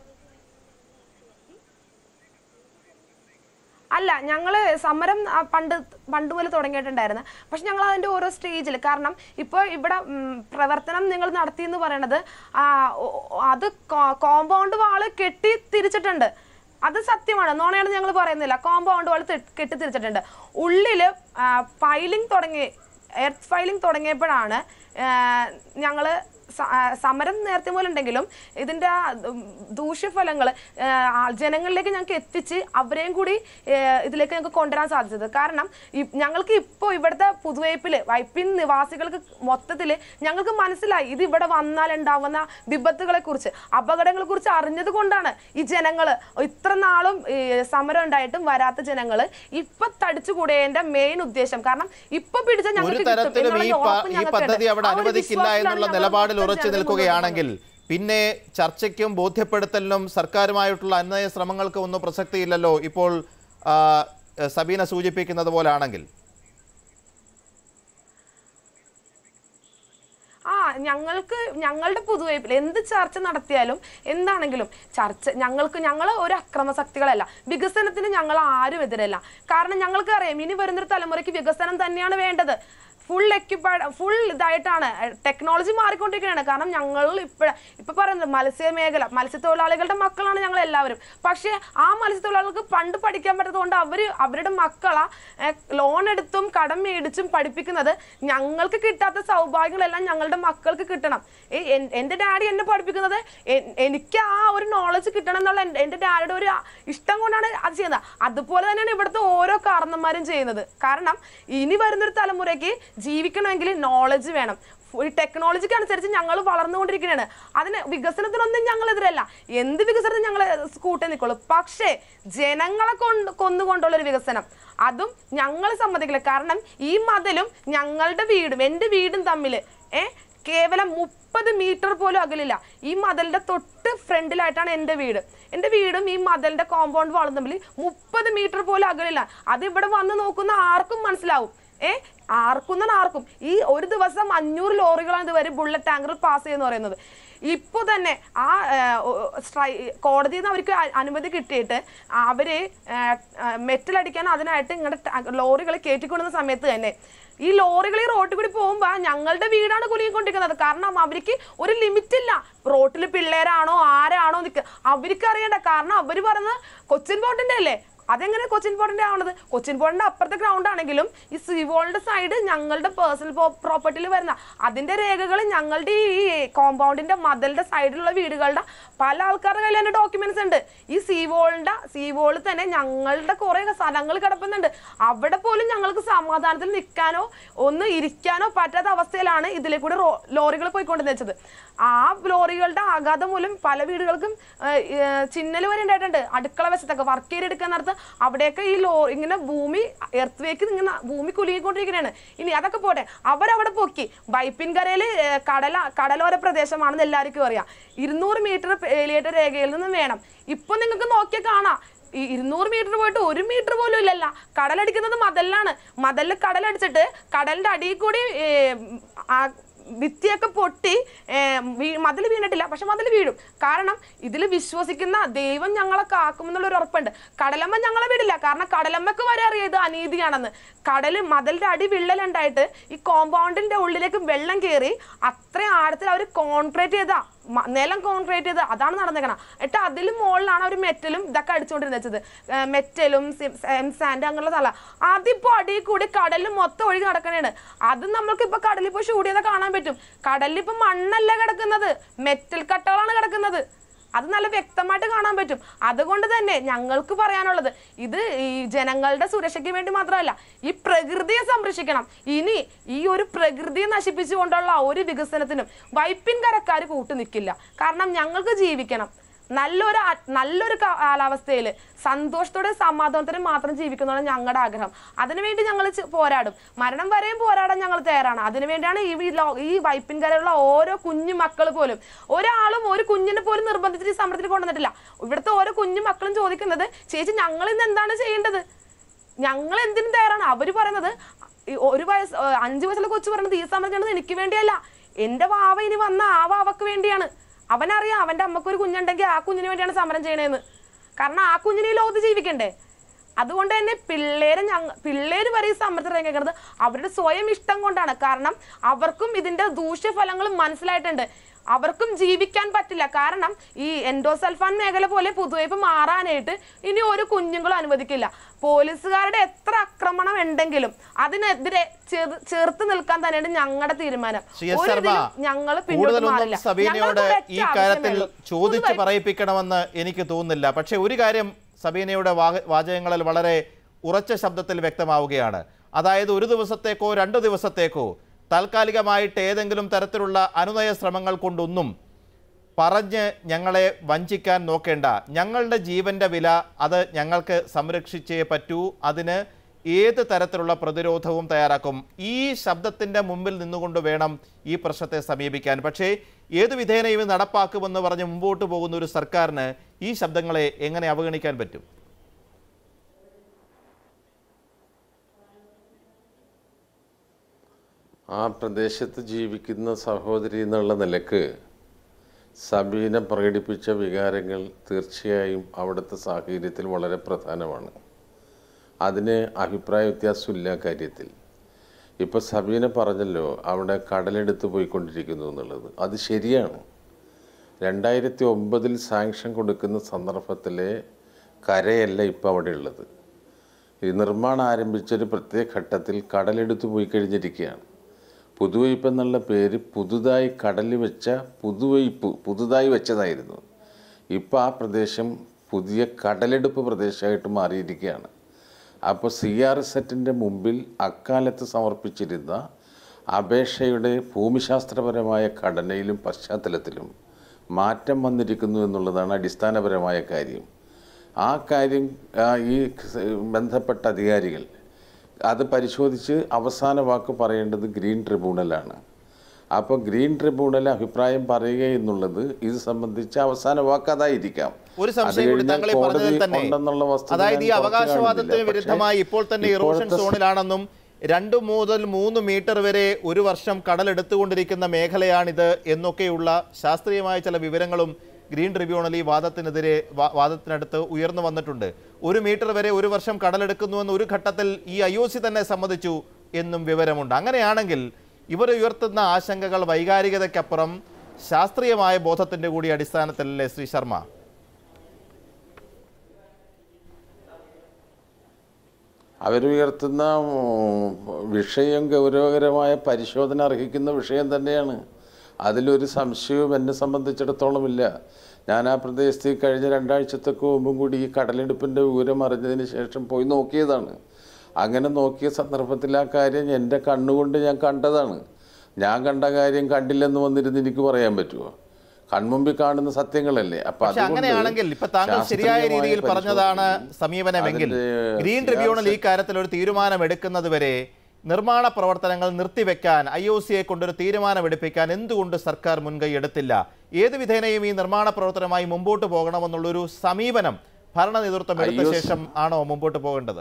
അല്ല ഞങ്ങള് സമരം ആ, പണ്ട് പണ്ട് മുതൽ തുടങ്ങിയിട്ടുണ്ടായിരുന്നു പക്ഷെ ഞങ്ങൾ അതിന്റെ ഓരോ സ്റ്റേജിൽ കാരണം ഇപ്പോൾ ഇവിടെ ഉം, പ്രവർത്തനം നിങ്ങൾ നടത്തി എന്ന് പറയണത് ആ, ഓ- ഓ- അത് കോമ്പൗണ്ട് വാള് കെട്ടി തിരിച്ചിട്ടുണ്ട് അത് സത്യമാണ് നോണയാണ് ഞങ്ങൾ പറയുന്നില്ല കോമ്പൗണ്ട് വാൾ കെട്ടി തിരിച്ചിട്ടുണ്ട് ഉള്ളില് ഫൈലിംഗ് തുടങ്ങി എർത്ത് ഫൈലിംഗ് തുടങ്ങിയപ്പോഴാണ് ഞങ്ങൾ സമരം നേരത്തെ പോലെ ഉണ്ടെങ്കിലും ഇതിൻ്റെ ദൂഷ്യഫലങ്ങൾ ജനങ്ങളിലേക്ക് ഞങ്ങൾക്ക് എത്തിച്ച് അവരെയും കൂടി ആ, ഇതിലേക്ക് ഞങ്ങൾക്ക് കൊണ്ടുവരാൻ സാധിച്ചത് കാരണം ഈ- ഞങ്ങൾക്ക് ഇപ്പോൾ ഇവിടുത്തെ പുതുവൈപ്പിൽ വൈപ്പിൻ നിവാസികൾക്ക് മൊത്തത്തിൽ ഞങ്ങൾക്ക് മനസ്സിലായി ഇത് ഇവിടെ വന്നാൽ ഉണ്ടാവുന്ന വിപത്തുകളെ കുറിച്ച് അപകടങ്ങളെ കുറിച്ച് അറിഞ്ഞത് കൊണ്ടാണ് ഈ ജനങ്ങൾ ഇത്ര നാളും ഈ സമരം ഉണ്ടായിട്ടും വരാത്ത ജനങ്ങൾ ഇപ്പൊ തടിച്ചുകൂടേണ്ട മെയിൻ ഉദ്ദേശം കാരണം ഇപ്പൊ പിടിച്ച ഒരു ഞങ്ങൾക്ക് കിട്ടും തരത്തിലും ഈ എന്നുള്ള പ- ഉറപ്പ് ഈ ഞങ്ങൾക്കുണ്ട്. പദ്ധതി അവിടെ ആ ഒരു അനുവദിക്കില്ല വിശ്വാസത്തിലാണ് എന്നുള്ള ഞങ്ങൾ നിലപാടിൽ മൊത്തം ഉറച്ചു ജനങ്ങൾ നിൽക്കുകയാണെങ്കിൽ പിന്നെ ചർച്ചയ്ക്കും ബോധ്യപ്പെടുത്തലിനും സർക്കാരുമായിട്ടുള്ള അന്വയ ശ്രമങ്ങൾക്ക് ഒന്നും പ്രസക്തിയില്ലല്ലോ ഇപ്പോൾ ആ, സബീന സൂചിപ്പിക്കുന്നത് പോലാണെങ്കിൽ ആ ഞങ്ങൾക്ക് ഞങ്ങളുടെ പുതുവൈപ്പിൽ എന്ത് ചർച്ച നടത്തിയാലും എന്താണെങ്കിലും ചർച്ച ഞങ്ങൾക്ക് ഞങ്ങൾ ഒരു അക്രമശക്തികളല്ല വികസനത്തിന് ഞങ്ങൾ ആരും എതിരല്ല കാരണം ഞങ്ങൾക്ക് അറിയാം ഇനി വരുന്നൊരു തലമുറയ്ക്ക് വികസനം തന്നെയാണ് വേണ്ടത് ഫുൾ എക്യുപ്പൈഡ് ഫുൾ ഇതായിട്ടാണ് ടെക്നോളജി മാറിക്കൊണ്ടിരിക്കുകയാണ് കാരണം ഞങ്ങൾ ഇപ്പോഴ ഇപ്പൊ പറയുന്നത് മത്സ്യ മേഖല മത്സ്യത്തൊഴിലാളികളുടെ മക്കളാണ് ഞങ്ങൾ എല്ലാവരും പക്ഷേ ആ മത്സ്യത്തൊഴിലാളികൾക്ക് പണ്ട് പഠിക്കാൻ പറ്റാത്തതുകൊണ്ട് അവർ അവരുടെ മക്കളെ ലോൺ എടുത്തും കടം മേടിച്ചും പഠിപ്പിക്കുന്നത് ഞങ്ങൾക്ക് കിട്ടാത്ത സൗഭാഗ്യങ്ങളെല്ലാം ഞങ്ങളുടെ മക്കൾക്ക് കിട്ടണം ഏ, എൻ- എൻ്റെ ഡാഡി എന്നെ പഠിപ്പിക്കുന്നത് എൻ- എനിക്ക് ആ ഒരു നോളജ് കിട്ടണം എന്നുള്ള എൻ്റെ- എൻ്റെ ഡാഡിയുടെ ഒരു ഇഷ്ടം കൊണ്ടാണ് അത് ചെയ്യുന്നത് അതുപോലെ തന്നെയാണ് ഇവിടുത്തെ ഓരോ കാരണന്മാരും ചെയ്യുന്നത് കാരണം ഇനി വരുന്നൊരു തലമുറയ്ക്ക് ജീവിക്കണമെങ്കിൽ നോളജ് വേണം ഈ ടെക്നോളജിക്ക് അനുസരിച്ച് ഞങ്ങൾ വളർന്നുകൊണ്ടിരിക്കുകയാണ് അതിന് വികസനത്തിനൊന്നും ഞങ്ങൾ എതിരല്ല എന്ത് വികസനത്തിന് ഞങ്ങൾ കൂട്ടി നിൽക്കുള്ളൂ പക്ഷേ ജനങ്ങളെ കൊണ്ട് കൊന്നുകൊണ്ടുള്ള ഒരു വികസനം അതും ഞങ്ങൾ സമ്മതിക്കില്ല കാരണം ഈ മതിലും ഞങ്ങളുടെ വീടും എൻ്റെ വീടും തമ്മിൽ ഏ കേവലം മുപ്പത് മീറ്റർ പോലും അകലില്ല ഈ മതിലിന്റെ തൊട്ട് ഫ്രണ്ടിലായിട്ടാണ് എൻ്റെ വീട് എൻ്റെ വീടും ഈ മതിലിന്റെ കോമ്പൗണ്ട് വാളും തമ്മിൽ മുപ്പത് മീറ്റർ പോലും അകലില്ല അത് ഇവിടെ വന്ന് നോക്കുന്ന ആർക്കും മനസ്സിലാവും ഏ ആർക്കുന്ന ആർക്കും ഈ ഒരു ദിവസം അഞ്ഞൂറ് ലോറികളാണ് ഇതുവരെ ബുള്ളറ്റ് ടാങ്കർ പാസ് ചെയ്യുന്ന പറയുന്നത് ഇപ്പോൾ തന്നെ ആ സ്ട്രൈ കോടതിയിൽ നിന്ന് അവർക്ക് അ- അനുമതി കിട്ടിയിട്ട് അവര് മെറ്റൽ അടിക്കാൻ അതിനായിട്ട് ഇങ്ങോട്ട് ലോറികൾ കയറ്റിക്കൊണ്ടുന്ന സമയത്ത് തന്നെ ഈ ലോറികൾ ഈ റോട്ടിൽ കൂടി പോകുമ്പോൾ ഞങ്ങളുടെ വീടാണ് കുലുങ്ങിക്കൊണ്ടിരിക്കുന്നത് കാരണം അവർക്ക് ഒരു ലിമിറ്റ് ഇല്ല റോട്ടിൽ പിള്ളേരാണോ ആരാണോ നിൽക്കുക അവർക്ക് അറിയണ്ട കാരണം അവർ പറയുന്നത് കൊച്ചിൻ ബോട്ടിന്റെ അല്ലേ അതെങ്ങനെ കൊച്ചിൻ പോർട്ടിന്റെ ആവണത് കൊച്ചിൻ പോർട്ടിന്റെ അപ്പുറത്തെ ഗ്രൗണ്ട് ആണെങ്കിലും ഈ സീവോളിന്റെ സൈഡ് ഞങ്ങളുടെ പേഴ്സണൽ പ്രോപ്പർട്ടിയിൽ വരുന്ന അതിന്റെ രേഖകൾ ഞങ്ങളുടെ ഈ കോമ്പൗണ്ടിന്റെ മതിലിന്റെ സൈഡിലുള്ള വീടുകളുടെ പല ആൾക്കാരുടെ കയ്യിൽ തന്നെ ഡോക്യുമെന്റ്സ് ഉണ്ട് ഈ സീവോളിന്റെ സീവോളിൽ തന്നെ ഞങ്ങളുടെ കുറെ സ്ഥലങ്ങൾ കിടപ്പുന്നുണ്ട് അവിടെ പോലും ഞങ്ങൾക്ക് സമാധാനത്തിൽ നിൽക്കാനോ ഒന്ന് ഇരിക്കാനോ പറ്റാത്ത അവസ്ഥയിലാണ് ഇതിലെ കൂടി റോ- ലോറികൾ പോയിക്കൊണ്ട് വെച്ചത് ആ ലോറികളുടെ ആഘാതം മൂലം പല വീടുകൾക്കും ചിന്നൽ വരെ ഉണ്ടായിട്ടുണ്ട് അടുക്കള വശത്തൊക്കെ വർക്ക് ഏരിയ എടുക്കാൻ നേരത്ത് അവിടെയൊക്കെ ഈ ലോ ഇങ്ങനെ ഭൂമി എർത്ത് വേക്ക് ഇങ്ങനെ ഭൂമി കുലുങ്ങിക്കൊണ്ടിരിക്കുകയാണ് ഇനി അതൊക്കെ പോട്ടെ അവരവിടെ പൊക്കി വൈപ്പിൻകരയിൽ കടല കടലോര പ്രദേശമാണെന്ന് എല്ലാവർക്കും അറിയാം ഇരുന്നൂറ് മീറ്റർ വേലിയേറ്റ രേഖയിൽ നിന്നും വേണം ഇപ്പൊ നിങ്ങൾക്ക് നോക്കിയാൽ കാണാം ഈ ഇരുന്നൂറ് മീറ്റർ പോയിട്ട് ഒരു മീറ്റർ പോലും ഇല്ലല്ല കടലടിക്കുന്നത് മതലിലാണ് മതലിൽ കടലടിച്ചിട്ട് കടലിന്റെ അടിയിൽ കൂടി ഏ, ആ ഭിത്തിയൊക്കെ പൊട്ടി മതിൽ വീണിട്ടില്ല പക്ഷെ മതിൽ വീഴും കാരണം ഇതിൽ വിശ്വസിക്കുന്ന ദൈവം ഞങ്ങളെ കാക്കുമെന്നുള്ള ഒരു ഉറപ്പുണ്ട് കടലമ്മ ഞങ്ങളെ വിടില്ല കാരണം കടലമ്മക്ക് വരെ അറിയാം ഇത് അനീതിയാണെന്ന് കടല് മതിലിന്റെ അടി വിള്ളലുണ്ടായിട്ട് ഈ കോമ്പൗണ്ടിന്റെ ഉള്ളിലേക്ക് വെള്ളം കയറി അത്രയും ആഴത്തിൽ അവർ കോൺക്രീറ്റ് ചെയ്ത മ- നിലം കോൺക്രീറ്റ് ചെയ്ത് അതാണ് നടന്നേക്കണം എന്നിട്ട് അതിൽ മുകളിലാണ് അവർ മെറ്റലും ഇതൊക്കെ അടിച്ചുകൊണ്ടിരുന്നത് വെച്ചത് മെറ്റലും സാൻഡ് അങ്ങനെയുള്ള സ്ഥലം അതിപ്പോ അടിയിൽ കൂടി കടലിൽ മൊത്തം ഒഴുകി നടക്കണേണ് അത് നമ്മൾക്ക് ഇപ്പൊ കടലിൽ പോയി ഷൂട്ട് ചെയ്താൽ കാണാൻ പറ്റും കടലിൽ ഇപ്പൊ മണ്ണല്ല കിടക്കുന്നത് മെറ്റൽ കട്ടകളാണ് കിടക്കുന്നത് അത് നല്ല വ്യക്തമായിട്ട് കാണാൻ പറ്റും അതുകൊണ്ട് തന്നെ ഞങ്ങൾക്ക് പറയാനുള്ളത് ഇത് ഈ ജനങ്ങളുടെ സുരക്ഷയ്ക്ക് വേണ്ടി മാത്രമല്ല ഈ പ്രകൃതിയെ സംരക്ഷിക്കണം ഇനി ഈ ഒരു പ്രകൃതിയെ നശിപ്പിച്ചുകൊണ്ടുള്ള ഒരു വികസനത്തിനും വൈപ്പിൻ കരക്കാർ കൂട്ടു നിൽക്കില്ല കാരണം ഞങ്ങൾക്ക് ജീവിക്കണം നല്ലൊരു ആ- നല്ലൊരു കാ- കാലാവസ്ഥയിൽ സന്തോഷത്തോടെ സമാധാനത്തോടെ മാത്രം ജീവിക്കുന്നതാണ് ഞങ്ങളുടെ ആഗ്രഹം അതിനുവേണ്ടി ഞങ്ങൾ പോരാടും മരണം വരെയും പോരാടാൻ ഞങ്ങൾ തയ്യാറാണ് അതിനുവേണ്ടിയാണ് ഈ വി- ലോ- ഈ വൈപ്പിൻകരയുള്ള ഓരോ കുഞ്ഞു മക്കൾ പോലും ഒരാളും ഒരു കുഞ്ഞിനെ പോലും നിർബന്ധിച്ചിട്ട് ഈ സമരത്തിൽ കൊണ്ടുവന്നിട്ടില്ല ഇവിടുത്തെ ഓരോ കുഞ്ഞു മക്കളും ചോദിക്കുന്നത് ചേച്ചി ഞങ്ങൾ ഇന്ന് എന്താണ് ചെയ്യേണ്ടത് ഞങ്ങൾ എന്തിനും തയ്യാറാണ് അവര് പറയുന്നത് ഈ ഒരു വയസ്സ് ഏഹ് അഞ്ചു വയസ്സുള്ള കൊച്ചു പറയുന്നത് ഈ സമരം ചെയ്യണത് എനിക്ക് വേണ്ടിയല്ല എന്റെ വാവ ഇനി വന്ന ആ വാവക്ക് വേണ്ടിയാണ് അവനറിയാം അവന്റെ അമ്മക്ക് ഒരു കുഞ്ഞുണ്ടെങ്കിൽ ആ കുഞ്ഞിന് വേണ്ടിയാണ് സമരം ചെയ്യണേന്ന് കാരണം ആ കുഞ്ഞിനെ ഈ ലോകത്ത് ജീവിക്കണ്ടേ അതുകൊണ്ട് തന്നെ പിള്ളേരെ ഞങ്ങ പിള്ളേര് വരെ ഈ സമരത്തിൽ ഇറങ്ങിക്കുന്നത് അവരുടെ സ്വയം ഇഷ്ടം കൊണ്ടാണ് കാരണം അവർക്കും ഇതിന്റെ ദൂഷ്യഫലങ്ങൾ മനസ്സിലായിട്ടുണ്ട് അവർക്കും ജീവിക്കാൻ പറ്റില്ല കാരണം ഈ എൻഡോസൾഫാൻ മേഖല പോലെ പുതുവൈപ്പ് മാറാനായിട്ട് ഇനി ഒരു കുഞ്ഞുങ്ങളും അനുവദിക്കില്ല പോലീസുകാരുടെ എത്ര ആക്രമണം ഉണ്ടെങ്കിലും അതിനെതിരെ ചേർ- ചേർത്ത് നിൽക്കാൻ തന്നെയാണ് ഞങ്ങളുടെ തീരുമാനം ശ്രീ എസ് ഒരു ശർമ്മ ഇതിലും ഞങ്ങൾ പിന്നോട്ട് കൂടുതലൊന്നും മാറില്ല സബീനയോട് ഞങ്ങൾക്ക് ഒരൊറ്റ ഈ കാര്യത്തിൽ ആവശ്യമേ ഉള്ളൂ. ചോദിച്ച് പുതുവൈപ്പ് പറയിപ്പിക്കണമെന്ന് എനിക്ക് തോന്നുന്നില്ല പക്ഷേ ഒരു കാര്യം സബീനയുടെ വാ- വാചകങ്ങളിൽ വളരെ ഉറച്ച ശബ്ദത്തിൽ വ്യക്തമാവുകയാണ് അതായത് ഒരു ദിവസത്തേക്കോ രണ്ട് ദിവസത്തേക്കോ താൽക്കാലികമായിട്ട് ഏതെങ്കിലും തരത്തിലുള്ള അനുനയ ശ്രമങ്ങൾ കൊണ്ടൊന്നും പറഞ്ഞ് ഞങ്ങളെ വഞ്ചിക്കാൻ നോക്കേണ്ട ഞങ്ങളുടെ ജീവന്റെ വില അത് ഞങ്ങൾക്ക് സംരക്ഷിച്ചേ പറ്റൂ അതിന് ഏത് തരത്തിലുള്ള പ്രതിരോധവും തയ്യാറാക്കും ഈ ശബ്ദത്തിൻ്റെ മുമ്പിൽ നിന്നുകൊണ്ട് വേണം ഈ പ്രശ്നത്തെ സമീപിക്കാൻ പക്ഷേ ഏത് വിധേനയും ഇത് നടപ്പാക്കുമെന്ന് പറഞ്ഞ് മുമ്പോട്ട് പോകുന്ന ഒരു സർക്കാരിന് ഈ ശബ്ദങ്ങളെ എങ്ങനെ അവഗണിക്കാൻ പറ്റും ആ പ്രദേശത്ത് ജീവിക്കുന്ന സഹോദരി എന്നുള്ള നിലക്ക് സബീന പ്രകടിപ്പിച്ച വികാരങ്ങൾ തീർച്ചയായും അവിടുത്തെ സാഹചര്യത്തിൽ വളരെ പ്രധാനമാണ് അതിന് അഭിപ്രായ വ്യത്യാസമില്ല കാര്യത്തിൽ ഇപ്പോൾ സബീന പറഞ്ഞല്ലോ അവിടെ കടലെടുത്ത് പോയിക്കൊണ്ടിരിക്കുന്നു എന്നുള്ളത് അത് ശരിയാണ് രണ്ടായിരത്തി ഒമ്പതിൽ സാങ്ഷൻ കൊടുക്കുന്ന സന്ദർഭത്തിലെ കരയല്ല ഇപ്പോൾ അവിടെ ഉള്ളത് ഈ നിർമ്മാണം ആരംഭിച്ചൊരു പ്രത്യേക ഘട്ടത്തിൽ കടലെടുത്ത് പോയി കഴിഞ്ഞിരിക്കുകയാണ് പുതുവയ്പ് എന്നുള്ള പേര് പുതുതായി കടലിൽ വെച്ച പുതുവയ്പ് പുതുതായി വെച്ചതായിരുന്നു ഇപ്പോൾ ആ പ്രദേശം പുതിയ കടലെടുപ്പ് പ്രദേശമായിട്ട് മാറിയിരിക്കുകയാണ് അപ്പോൾ സി ആർ സെറ്റിൻ്റെ മുമ്പിൽ അക്കാലത്ത് സമർപ്പിച്ചിരുന്ന അപേക്ഷയുടെ ഭൂമിശാസ്ത്രപരമായ ഘടനയിലും പശ്ചാത്തലത്തിലും മാറ്റം വന്നിരിക്കുന്നു എന്നുള്ളതാണ് അടിസ്ഥാനപരമായ കാര്യം ആ കാര്യം ആ, ഈ ബന്ധപ്പെട്ട അധികാരികൾ അത് പരിശോധിച്ച് അവസാന വാക്ക് പറയേണ്ടത് ഗ്രീൻ ട്രിബ്യൂണലാണ് അപ്പോൾ ഗ്രീൻ ട്രിബ്യൂണൽ അഭിപ്രായം പറയുക എന്നുള്ളത് ഇത് സംബന്ധിച്ച് അവസാന വാക്ക് അതായിരിക്കാം ഒരു അത് സംശയം കൂടി കഴിഞ്ഞാൽ താങ്കൾ ഈ പറഞ്ഞതിൽ കോടതി തന്നെ ഉണ്ടെന്നുള്ള വസ്തുത അതായത് ഈ ഞാൻ പുറത്ത് അവകാശവാദത്തിന് കാണുന്നില്ല. വിരുദ്ധമായി ഇപ്പോൾ തന്നെ പക്ഷേ ഇറോഷൻ ഇപ്പോഴത്തെ സോണിലാണെന്നും രണ്ട് മുതൽ മൂന്ന് മീറ്റർ വരെ ഒരു വർഷം കടലെടുത്തുകൊണ്ടിരിക്കുന്ന മേഖലയാണിത് എന്നൊക്കെയുള്ള ശാസ്ത്രീയമായ ചില വിവരങ്ങളും ഗ്രീൻ ട്രിബ്യൂണൽ ഈ വാദത്തിനെതിരെ വാ- വാദത്തിനടുത്ത് ഉയർന്നു വന്നിട്ടുണ്ട് ഒരു മീറ്റർ വരെ ഒരു വർഷം കടലെടുക്കുന്നുവെന്ന് ഒരു ഘട്ടത്തിൽ ഈ ഐ ഒ സി തന്നെ സമ്മതിച്ചു എന്നും വിവരമുണ്ട് അങ്ങനെയാണെങ്കിൽ ഇവർ ഉയർത്തുന്ന ആശങ്കകൾ വൈകാരികതയ്ക്കപ്പുറം ശാസ്ത്രീയമായ ബോധത്തിന്റെ കൂടി അടിസ്ഥാനത്തിലല്ലേ ശ്രീ ശർമ്മ അവരുയർത്തുന്ന ഉം, വിഷയം ഗൗരവകരമായ പരിശോധന അർഹിക്കുന്ന വിഷയം തന്നെയാണ് അതിലൊരു സംശയവും എന്നെ സംബന്ധിച്ചിടത്തോളം ഇല്ല ഞാൻ ആ പ്രദേശത്ത് ഈ കഴിഞ്ഞ രണ്ടാഴ്ചത്തൊക്കെ മുമ്പും കൂടി ഈ കടലെടുപ്പിൻ്റെ വിവരം അറിഞ്ഞതിന് ശേഷം പോയി നോക്കിയതാണ് അങ്ങനെ നോക്കിയ സന്ദർഭത്തിൽ ആ കാര്യം എൻ്റെ കണ്ണുകൊണ്ട് ഞാൻ കണ്ടതാണ് ഞാൻ കണ്ട കാര്യം കണ്ടില്ലെന്ന് വന്നിരുന്ന് എനിക്ക് പറയാൻ പറ്റുമോ കൺമുമ്പിൽ കാണുന്ന സത്യങ്ങളല്ലേ അപ്പൊ പക്ഷെ അതുകൊണ്ട് അങ്ങനെയാണെങ്കിൽ ഇപ്പൊ താങ്കൾ ശരിയായ ശാസ്ത്രീയമായ രീതിയിൽ പറഞ്ഞതാണ് പരിശോധനയും സമീപനമെങ്കിൽ അതിന്റെ ഗ്രീൻ ട്രിബ്യൂണൽ ഈ കാര്യത്തിൽ ഒരു തീരുമാനം എടുക്കുന്നത് വരെ നിർമ്മാണ പ്രവർത്തനങ്ങൾ നിർത്തിവെക്കാൻ ഐ ഒ സിയെ കൊണ്ടൊരു തീരുമാനമെടുപ്പിക്കാൻ എന്തുകൊണ്ട് സർക്കാർ മുൻകൈ എടുത്തില്ല ഏത് വിധേനയും ഈ നിർമ്മാണ പ്രവർത്തനമായി മുമ്പോട്ട് പോകണമെന്നുള്ളൊരു സമീപനം ഭരണ നേതൃത്വം എടുത്ത IOC ശേഷം ആണോ മുമ്പോട്ട് പോകേണ്ടത്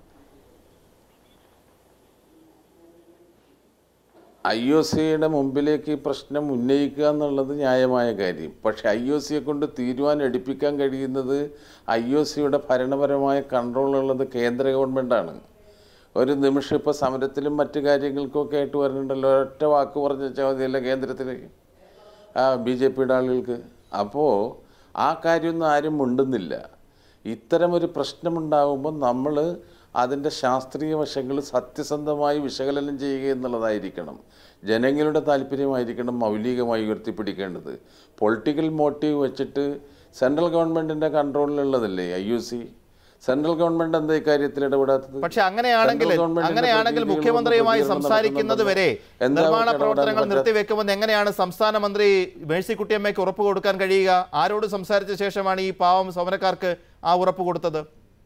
ഐ ഒ സിയുടെ മുമ്പിലേക്ക് ഈ പ്രശ്നം ഉന്നയിക്കുക എന്നുള്ളത് ന്യായമായ കാര്യം പക്ഷെ ഐ ഒ സിയെ കൊണ്ട് തീരുമാനം എടുപ്പിക്കാൻ കഴിയുന്നത് ഐ ഒ സിയുടെ ഭരണപരമായ കൺട്രോൾ ഉള്ളത് കേന്ദ്ര ഗവൺമെൻറ്റാണ് ഒരു നിമിഷം ഇപ്പോൾ സമരത്തിലും മറ്റു കാര്യങ്ങൾക്കൊക്കെ ആയിട്ട് വരുന്നുണ്ടല്ലോ ഒറ്റ വാക്ക് പറഞ്ഞു വെച്ചാൽ മതിയല്ല കേന്ദ്രത്തിലേക്ക് ആ ബി ജെ പിയുടെ ആളുകൾക്ക് അപ്പോൾ ആ കാര്യമൊന്നും ആരും മിണ്ടുന്നില്ല ഇത്തരമൊരു പ്രശ്നമുണ്ടാകുമ്പോൾ നമ്മൾ അതിൻ്റെ ശാസ്ത്രീയ വശങ്ങൾ സത്യസന്ധമായി വിശകലനം ചെയ്യുക എന്നുള്ളതായിരിക്കണം ജനങ്ങളുടെ താല്പര്യമായിരിക്കണം മൗലികമായി ഉയർത്തിപ്പിടിക്കേണ്ടത് പൊളിറ്റിക്കൽ മോട്ടീവ് വെച്ചിട്ട് സെൻട്രൽ ഗവൺമെൻറ്റിൻ്റെ കൺട്രോളിലുള്ളതല്ലേ I U C central government എന്താ ഇക്കാര്യത്തിൽ ഇടപെടാത്തത് പക്ഷെ അങ്ങനെയാണെങ്കിൽ സെൻട്രൽ ഗവൺമെന്റിന്റെ അങ്ങനെയാണെങ്കിൽ പ്രതിനിധികൾ മുഖ്യമന്ത്രിയുമായി പ്രതികരണം സംസാരിക്കുന്നത് വരെ നടത്തുന്നുണ്ടല്ലോ. എന്താ നിർമ്മാണ അവർക്ക് പ്രവർത്തനങ്ങൾ ഇടപെടാൻ നിർത്തിവെക്കുമെന്ന് എങ്ങനെയാണ് സംസ്ഥാന മന്ത്രി മേഴ്സിക്കുട്ടിയമ്മയ്ക്ക് ഉറപ്പ് കൊടുക്കാൻ കഴിയുക ആരോട് സംസാരിച്ച ശേഷമാണ് ഈ പാവം സമരക്കാർക്ക് ആ ഉറപ്പ് കൊടുത്തത്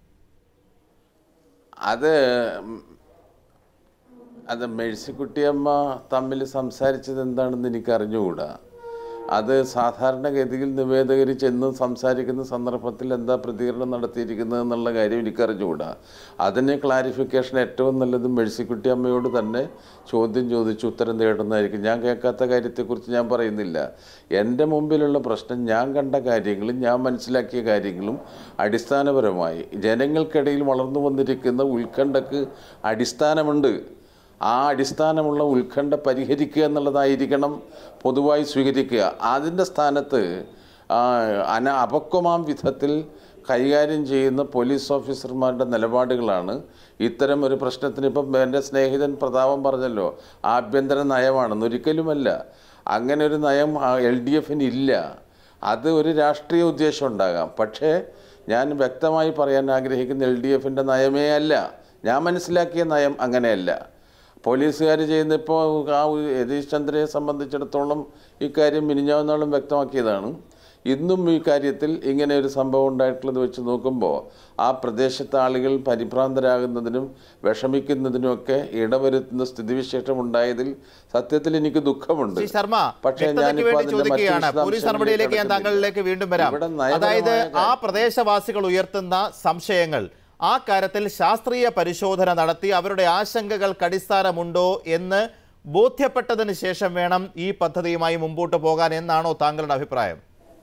അത് ഉം, അത് മേഴ്സിക്കുട്ടിയമ്മ തമ്മിൽ സംസാരിച്ചത് എന്താണെന്ന് എനിക്ക് അറിഞ്ഞുകൂടാ അത് സാധാരണഗതിയിൽ നിവേദകർ ചെന്ന് സംസാരിക്കുന്ന സന്ദർഭത്തിൽ എന്താ പ്രതികരണം നടത്തിയിരിക്കുന്നത് എന്നുള്ള കാര്യം എനിക്ക് അറിഞ്ഞുകൂടാ അതിന് ക്ലാരിഫിക്കേഷൻ ഏറ്റവും നല്ലത് മേഴ്സിക്കുട്ടിയമ്മയോട് തന്നെ ചോദ്യം ചോദിച്ച് ഉത്തരം തേടുന്നതായിരിക്കും ഞാൻ കേൾക്കാത്ത കാര്യത്തെക്കുറിച്ച് ഞാൻ പറയുന്നില്ല എൻ്റെ മുമ്പിലുള്ള പ്രശ്നം ഞാൻ കണ്ട കാര്യങ്ങളും ഞാൻ മനസ്സിലാക്കിയ കാര്യങ്ങളും അടിസ്ഥാനപരമായി ജനങ്ങൾക്കിടയിൽ വളർന്നു വന്നിരിക്കുന്ന ഉത്കണ്ഠക്ക് അടിസ്ഥാനമുണ്ട് ആ അടിസ്ഥാനമുള്ള ഉത്കണ്ഠ പരിഹരിക്കുക എന്നുള്ളതായിരിക്കണം പൊതുവായി സ്വീകരിക്കുക അതിൻ്റെ സ്ഥാനത്ത് ആ, അന അപക്വമാം വിധത്തിൽ കൈകാര്യം ചെയ്യുന്ന പോലീസ് ഓഫീസർമാരുടെ നിലപാടുകളാണ് ഇത്തരം ഒരു പ്രശ്നത്തിന് ഇപ്പം എൻ്റെ സ്നേഹിതൻ പ്രതാപം പറഞ്ഞല്ലോ ആഭ്യന്തര നയമാണെന്ന് ഒരിക്കലുമല്ല അങ്ങനെ ഒരു നയം എൽ ഡി എഫിന് ഇല്ല അത് ഒരു രാഷ്ട്രീയ ഉദ്ദേശം ഉണ്ടാകാം പക്ഷേ ഞാൻ വ്യക്തമായി പറയാൻ ആഗ്രഹിക്കുന്ന എൽ ഡി എഫിൻ്റെ നയമേ അല്ല ഞാൻ മനസ്സിലാക്കിയ നയം അങ്ങനെയല്ല പോലീസുകാർ ചെയ്യുന്ന ഇപ്പോൾ ആ ഒരു യതീഷ് ചന്ദ്രയെ സംബന്ധിച്ചിടത്തോളം ഇക്കാര്യം മിനിഞ്ഞാവുന്നോളം വ്യക്തമാക്കിയതാണ് ഇന്നും ഈ കാര്യത്തിൽ ഇങ്ങനെ ഒരു സംഭവം ഉണ്ടായിട്ടുള്ളത് വെച്ച് നോക്കുമ്പോൾ ആ പ്രദേശത്തെ ആളുകൾ പരിഭ്രാന്തരാകുന്നതിനും വിഷമിക്കുന്നതിനുമൊക്കെ ഇടവരുത്തുന്ന സ്ഥിതിവിശേഷം ഉണ്ടായതിൽ സത്യത്തിൽ എനിക്ക് ദുഃഖമുണ്ട് ശ്രീ ശർമ്മ പക്ഷേ വ്യക്തതയ്ക്ക് ഞാനിപ്പോൾ വേണ്ടി അതിന്റെ മറ്റു ചോദിക്കുകയാണ് പോലീസ് വിശദാംശങ്ങളിലേക്ക് നടപടിയിലേക്ക് ഞാൻ കടക്കുന്നില്ല. താങ്കളിലേക്ക് വീണ്ടും വരാം ഇവിടെ നയപരമായ അതായത് ആ കാര്യം- പ്രദേശവാസികൾ ഉയർത്തുന്ന സംശയങ്ങൾ ആ കാര്യത്തിൽ ശാസ്ത്രീയ പരിശോധന നടത്തി അവരുടെ ആശങ്കകൾക്ക് അടിസ്ഥാനമുണ്ടോ എന്ന് ബോധ്യപ്പെട്ടതിന് ശേഷം വേണം ഈ പദ്ധതിയുമായി മുമ്പോട്ട് പോകാൻ എന്നാണോ താങ്കളുടെ അഭിപ്രായം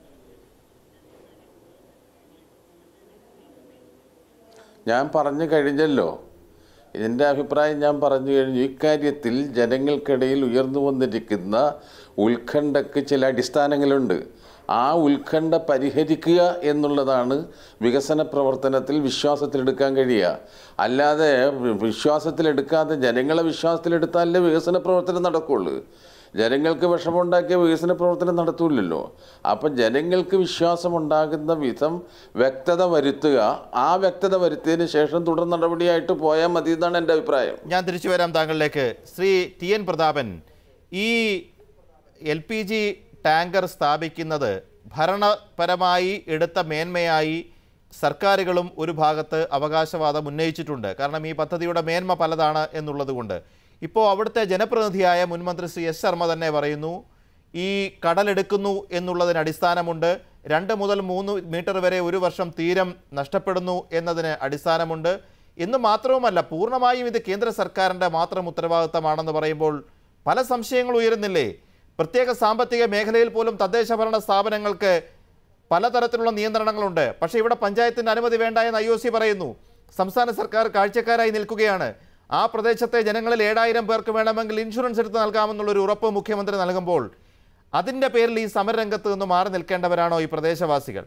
ഞാൻ പറഞ്ഞു കഴിഞ്ഞല്ലോ എൻ്റെ അഭിപ്രായം ഞാൻ പറഞ്ഞു കഴിഞ്ഞു ഇക്കാര്യത്തിൽ ജനങ്ങൾക്കിടയിൽ ഉയർന്നു വന്നിരിക്കുന്ന ഉത്കണ്ഠക്ക് ചില അടിസ്ഥാനങ്ങളുണ്ട് ആ ഉത്കണ്ഠ പരിഹരിക്കുക എന്നുള്ളതാണ് വികസന പ്രവർത്തനത്തിൽ വിശ്വാസത്തിലെടുക്കാൻ കഴിയുക അല്ലാതെ വിശ്വാസത്തിലെടുക്കാതെ ജനങ്ങളെ വിശ്വാസത്തിലെടുത്താലേ വികസന പ്രവർത്തനം നടക്കുള്ളൂ ജനങ്ങൾക്ക് വിഷമമുണ്ടാക്കിയ വികസന പ്രവർത്തനം നടത്തൂലല്ലോ അപ്പം ജനങ്ങൾക്ക് വിശ്വാസമുണ്ടാകുന്ന വിധം വ്യക്തത വരുത്തുക ആ വ്യക്തത വരുത്തിയതിന് ശേഷം തുടർ നടപടിയായിട്ട് പോയാൽ മതി എന്നാണ് എൻ്റെ അഭിപ്രായം ഞാൻ തിരിച്ചു വരാം താങ്കളിലേക്ക് ശ്രീ ടി എൻ പ്രതാപൻ ഈ എൽ പി ജി ടാങ്കർ സ്ഥാപിക്കുന്നത് ഭരണപരമായി എടുത്ത മേന്മയായി സർക്കാരുകളും ഒരു ഭാഗത്ത് അവകാശവാദം ഉന്നയിച്ചിട്ടുണ്ട് കാരണം ഈ പദ്ധതിയുടെ മേന്മ പലതാണ് എന്നുള്ളത് കൊണ്ട് ഇപ്പോൾ അവിടുത്തെ ജനപ്രതിനിധിയായ മുൻമന്ത്രി ശ്രീ എസ് ശർമ്മ തന്നെ പറയുന്നു ഈ കടലെടുക്കുന്നു എന്നുള്ളതിന് അടിസ്ഥാനമുണ്ട് രണ്ട് മുതൽ മൂന്ന് മീറ്റർ വരെ ഒരു വർഷം തീരം നഷ്ടപ്പെടുന്നു എന്നതിന് അടിസ്ഥാനമുണ്ട് എന്ന് മാത്രവുമല്ല പൂർണ്ണമായും ഇത് കേന്ദ്ര സർക്കാരിൻ്റെ മാത്രം ഉത്തരവാദിത്തമാണെന്ന് പറയുമ്പോൾ പല സംശയങ്ങൾ ഉയരുന്നില്ലേ പ്രത്യേക സാമ്പത്തിക മേഖലയിൽ പോലും തദ്ദേശ ഭരണ സ്ഥാപനങ്ങൾക്ക് പലതരത്തിലുള്ള നിയന്ത്രണങ്ങളുണ്ട് പക്ഷേ ഇവിടെ പഞ്ചായത്തിൻ്റെ അനുമതി വേണ്ട എന്ന് ഐ ഒ സി പറയുന്നു സംസ്ഥാന സർക്കാർ കാഴ്ചക്കാരായി നിൽക്കുകയാണ് ആ പ്രദേശത്തെ ജനങ്ങളിൽ ഏഴായിരം പേർക്ക് വേണമെങ്കിൽ ഇൻഷുറൻസ് എടുത്ത് നൽകാമെന്നുള്ളൊരു ഉറപ്പ് മുഖ്യമന്ത്രി നൽകുമ്പോൾ അതിൻ്റെ പേരിൽ ഈ സമരരംഗത്ത് നിന്ന് മാറി നിൽക്കേണ്ടവരാണോ ഈ പ്രദേശവാസികൾ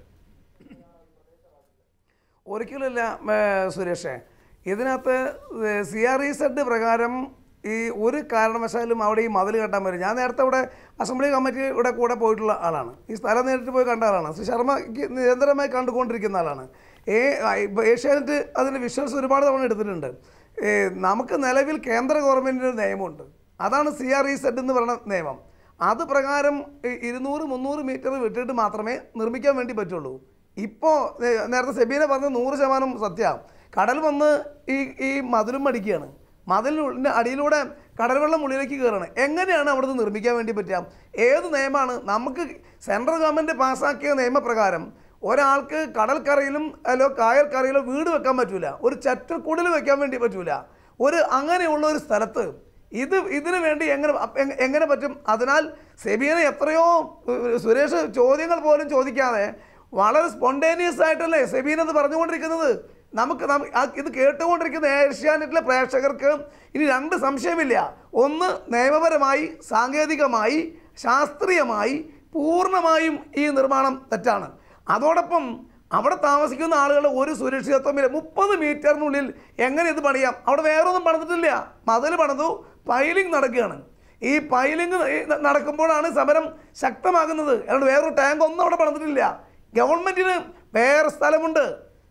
ഒരിക്കലുമില്ല ഏ, സുരേഷേ ഇതിനകത്ത് സി ആർ ഇ സെഡ് പ്രകാരം ഈ ഒരു കാരണവശാലും അവിടെ ഈ മതിൽ കെട്ടാൻ വരും ഞാൻ നേരത്തെ ഇവിടെ അസംബ്ലി കമ്മിറ്റിയുടെ കൂടെ പോയിട്ടുള്ള ആളാണ് ഈ സ്ഥലം നേരിട്ട് പോയി കണ്ട ആളാണ് ശ്രീ ശർമ്മയ്ക്ക് നിരന്തരമായി കണ്ടുകൊണ്ടിരിക്കുന്ന ആളാണ് ഏ ഇപ്പോൾ ഏഷ്യാനെറ്റ് അതിൻ്റെ വിഷ്വൽസ് ഒരുപാട് തവണ എടുത്തിട്ടുണ്ട് ഏ, നമുക്ക് നിലവിൽ കേന്ദ്ര ഗവൺമെൻറ്റിൻ്റെ ഒരു നിയമമുണ്ട് അതാണ് സി ആർ ഇ സെഡ് എന്ന് പറയുന്ന നിയമം അത് പ്രകാരം ഈ ഇരുന്നൂറ് മുന്നൂറ് മീറ്റർ വിട്ടിട്ട് മാത്രമേ നിർമ്മിക്കാൻ വേണ്ടി പറ്റുള്ളൂ ഇപ്പോൾ നേരത്തെ സെബീനെ പറഞ്ഞ നൂറ് ശതമാനം സത്യ കടൽ വന്ന് ഈ ഈ മതിലും അടിക്കുകയാണ് മതിലിൻ്റെ അടിയിലൂടെ കടൽ വെള്ളം ഉള്ളിലേക്ക് കയറുകയാണ് എങ്ങനെയാണ് അവിടുന്ന് നിർമ്മിക്കാൻ വേണ്ടി പറ്റുക ഏത് നിയമമാണ് നമുക്ക് സെൻട്രൽ ഗവൺമെൻറ് പാസ്സാക്കിയ നിയമപ്രകാരം ഒരാൾക്ക് കടൽക്കരയിലും അല്ലോ കായൽക്കരയിലോ വീട് വെക്കാൻ പറ്റൂല ഒരു ചറ്റക്കുടൽ വെക്കാൻ വേണ്ടി പറ്റൂല ഒരു അങ്ങനെയുള്ള ഒരു സ്ഥലത്ത് ഇത് ഇതിനു വേണ്ടി എങ്ങനെ അപ്പ- എങ്ങ- എങ്ങനെ പറ്റും അതിനാൽ സെബീനെ എത്രയോ ഏഹ്, സുരേഷ് ചോദ്യങ്ങൾ പോലും ചോദിക്കാതെ വളരെ സ്പോണ്ടേനിയസ് ആയിട്ടല്ലേ സെബീൻ എന്ന് പറഞ്ഞുകൊണ്ടിരിക്കുന്നത് നമുക്ക് നമു- ആ ഇത് കേട്ടുകൊണ്ടിരിക്കുന്ന ഏഷ്യാനെറ്റിലെ പ്രേക്ഷകർക്ക് ഇനി രണ്ട് സംശയമില്ല ഒന്ന് നിയമപരമായി സാങ്കേതികമായി ശാസ്ത്രീയമായി പൂർണ്ണമായും ഈ നിർമ്മാണം തെറ്റാണ് അതോടൊപ്പം അവിടെ താമസിക്കുന്ന ആളുകളുടെ ഒരു സുരക്ഷിതത്വമില്ല മുപ്പത് മീറ്ററിനുള്ളിൽ എങ്ങനെ ഇത് പണിയാം അവിടെ വേറെ ഒന്നും പണിതിട്ടില്ല മതിൽ പണിതു പൈലിംഗ് നടക്കുകയാണ് ഈ പൈലിംഗ് നടക്കുമ്പോഴാണ് സമരം ശക്തമാകുന്നത് അതുകൊണ്ട് വേറൊരു ടാങ്ക് ഒന്നും അവിടെ പണിതിട്ടില്ല ഗവൺമെൻറ്റിന് വേറെ സ്ഥലമുണ്ട്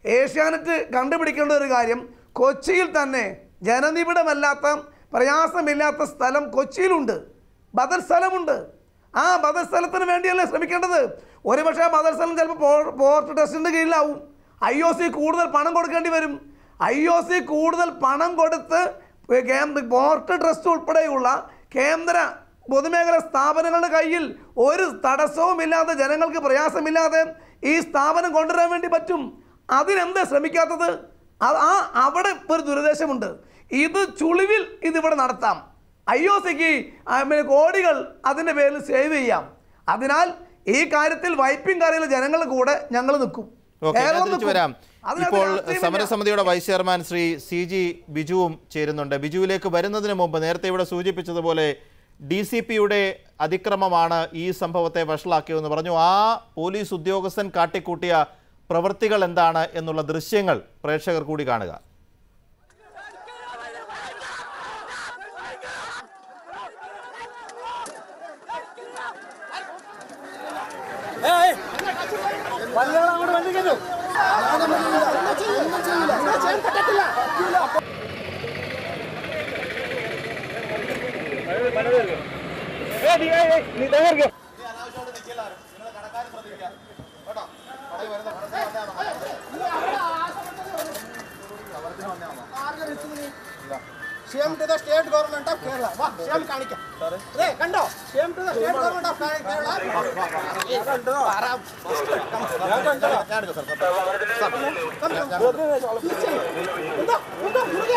ഏഷ്യാനെറ്റ് കണ്ടുപിടിക്കേണ്ട ഒരു കാര്യം കൊച്ചിയിൽ തന്നെ ജനനിബിഡമല്ലാത്ത പ്രയാസമില്ലാത്ത സ്ഥലം കൊച്ചിയിലുണ്ട് ബദൽ സ്ഥലമുണ്ട് ആ ബദൽ സ്ഥലത്തിന് വേണ്ടിയല്ലേ ശ്രമിക്കേണ്ടത് ഒരുപക്ഷെ ബദൽ സ്ഥലം ചിലപ്പോൾ പോ- പോർട്ട് ട്രസ്റ്റിൻ്റെ കീഴിലാവും ഐ ഒ സി കൂടുതൽ പണം കൊടുക്കേണ്ടി വരും ഐ ഒ സി കൂടുതൽ പണം കൊടുത്ത് കേന്ദ്ര പോർട്ട് ട്രസ്റ്റ് ഉൾപ്പെടെയുള്ള കേന്ദ്ര പൊതുമേഖലാ സ്ഥാപനങ്ങളുടെ കയ്യിൽ ഒരു തടസ്സവുമില്ലാതെ ജനങ്ങൾക്ക് പ്രയാസമില്ലാതെ ഈ സ്ഥാപനം കൊണ്ടുവരാൻ വേണ്ടി പറ്റും അതിനെന്താ ശ്രമിക്കാത്തത് ആ- ആ അവിടെ ഒരു ദുരുദ്ദേശമുണ്ട് ഇത് ചുളിവിൽ ഇതിവിടെ നടത്താം ഐ ഒ സിക്ക് കോടികൾ അതിൻ്റെ പേരിൽ സേവ് ചെയ്യാം അതിനാൽ ഈ കാര്യത്തിൽ വൈപ്പിംഗ് കറിയിലെ ജനങ്ങളുടെ കൂടെ ഞങ്ങൾ നിൽക്കും ഓക്കെ ഞാൻ കേരളം തിരിച്ചു നിൽക്കും. വരാം അതിനകത്ത് ഇപ്പോൾ രാഷ്ട്രീയമില്ല. സമരസമിതിയുടെ vice chairman Shri C G ബിജുവും ചേരുന്നുണ്ട് ബിജുവിലേക്ക് വരുന്നതിന് മുമ്പ് നേരത്തെ ഇവിടെ സൂചിപ്പിച്ചതുപോലെ ഡി സി പിയുടെ അതിക്രമമാണ് ഈ സംഭവത്തെ വഷളാക്കിയതെന്ന് പറഞ്ഞു ആ പോലീസ് ഉദ്യോഗസ്ഥൻ കാട്ടിക്കൂട്ടിയ പ്രവൃത്തികൾ എന്താണ് എന്നുള്ള ദൃശ്യങ്ങൾ പ്രേക്ഷകർ കൂടി കാണുക shame to the state government of Kerala വാ ഷെയിം കാണിക്കാം അതെ കണ്ടോ shame to the state government of Kerala എന്താ എന്താ മുറുകെ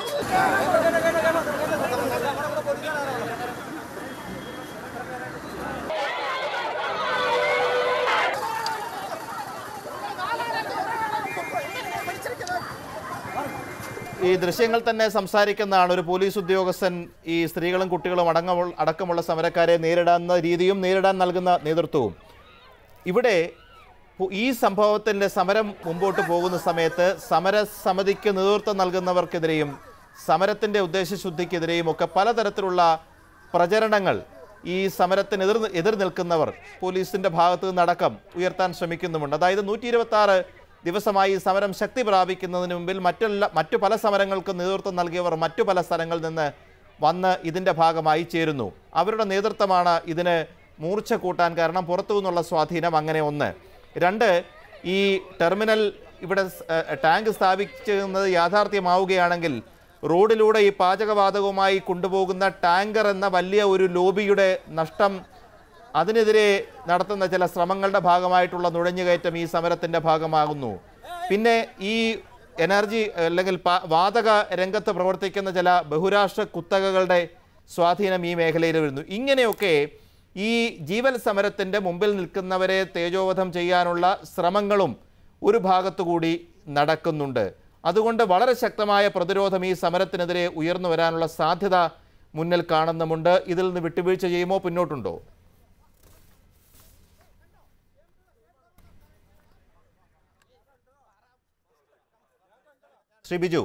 ഈ ദൃശ്യങ്ങൾ തന്നെ സംസാരിക്കുന്നതാണ് ഒരു പോലീസ് ഉദ്യോഗസ്ഥൻ ഈ സ്ത്രീകളും കുട്ടികളും അടങ്ങമുള്ള അടക്കമുള്ള സമരക്കാരെ നേരിടാവുന്ന രീതിയും നേരിടാൻ നൽകുന്ന നേതൃത്വവും ഇവിടെ പു- ഈ സംഭവത്തിൻ്റെ സമരം മുമ്പോട്ട് പോകുന്ന സമയത്ത് സമരസമിതിക്ക് നേതൃത്വം നൽകുന്നവർക്കെതിരെയും സമരത്തിൻ്റെ ഉദ്ദേശശുദ്ധിക്കെതിരെയും ഒക്കെ പലതരത്തിലുള്ള പ്രചരണങ്ങൾ ഈ സമരത്തിന് എതിർ എതിർ നിൽക്കുന്നവർ പോലീസിൻ്റെ ഭാഗത്തു നിന്നടക്കം ഉയർത്താൻ ശ്രമിക്കുന്നുമുണ്ട് അതായത് നൂറ്റി ഇരുപത്തി ആറ് ദിവസമായി ഈ സമരം ശക്തി പ്രാപിക്കുന്നതിന് മുമ്പിൽ മറ്റെല്ലാ മറ്റു പല സമരങ്ങൾക്കും നേതൃത്വം നൽകിയവർ മറ്റു പല സ്ഥലങ്ങളിൽ നിന്ന് വന്ന് ഇതിൻ്റെ ഭാഗമായി ചേരുന്നു അവരുടെ നേതൃത്വമാണ് ഇതിന് മൂർച്ച കൂട്ടാൻ കാരണം പുറത്തു നിന്നുള്ള സ്വാധീനം അങ്ങനെ ഒന്ന് രണ്ട് ഈ ടെർമിനൽ ഇവിടെ സ്- ഏഹ് ടാങ്ക് സ്ഥാപിക്കുന്നത് യാഥാർത്ഥ്യമാവുകയാണെങ്കിൽ റോഡിലൂടെ ഈ പാചകവാതകവുമായി കൊണ്ടുപോകുന്ന ടാങ്കർ എന്ന വലിയ ഒരു ലോബിയുടെ നഷ്ടം അതിനെതിരെ നടത്തുന്ന ചില ശ്രമങ്ങളുടെ ഭാഗമായിട്ടുള്ള നുഴഞ്ഞുകയറ്റം ഈ സമരത്തിൻ്റെ ഭാഗമാകുന്നു പിന്നെ ഈ എനർജി അല്ലെങ്കിൽ പ- വാതക രംഗത്ത് പ്രവർത്തിക്കുന്ന ചില ബഹുരാഷ്ട്ര കുത്തകകളുടെ സ്വാധീനം ഈ മേഖലയിൽ വരുന്നു ഇങ്ങനെയൊക്കെ ഈ ജീവൽ സമരത്തിൻ്റെ മുമ്പിൽ നിൽക്കുന്നവരെ തേജോവധം ചെയ്യാനുള്ള ശ്രമങ്ങളും ഒരു ഭാഗത്തുകൂടി നടക്കുന്നുണ്ട് അതുകൊണ്ട് വളരെ ശക്തമായ പ്രതിരോധം ഈ സമരത്തിനെതിരെ ഉയർന്നു വരാനുള്ള സാധ്യത മുന്നിൽ കാണുന്നുമുണ്ട് ഇതിൽ നിന്ന് വിട്ടുവീഴ്ച ചെയ്യുമോ പിന്നോട്ടുണ്ടോ ശ്രീ ബിജു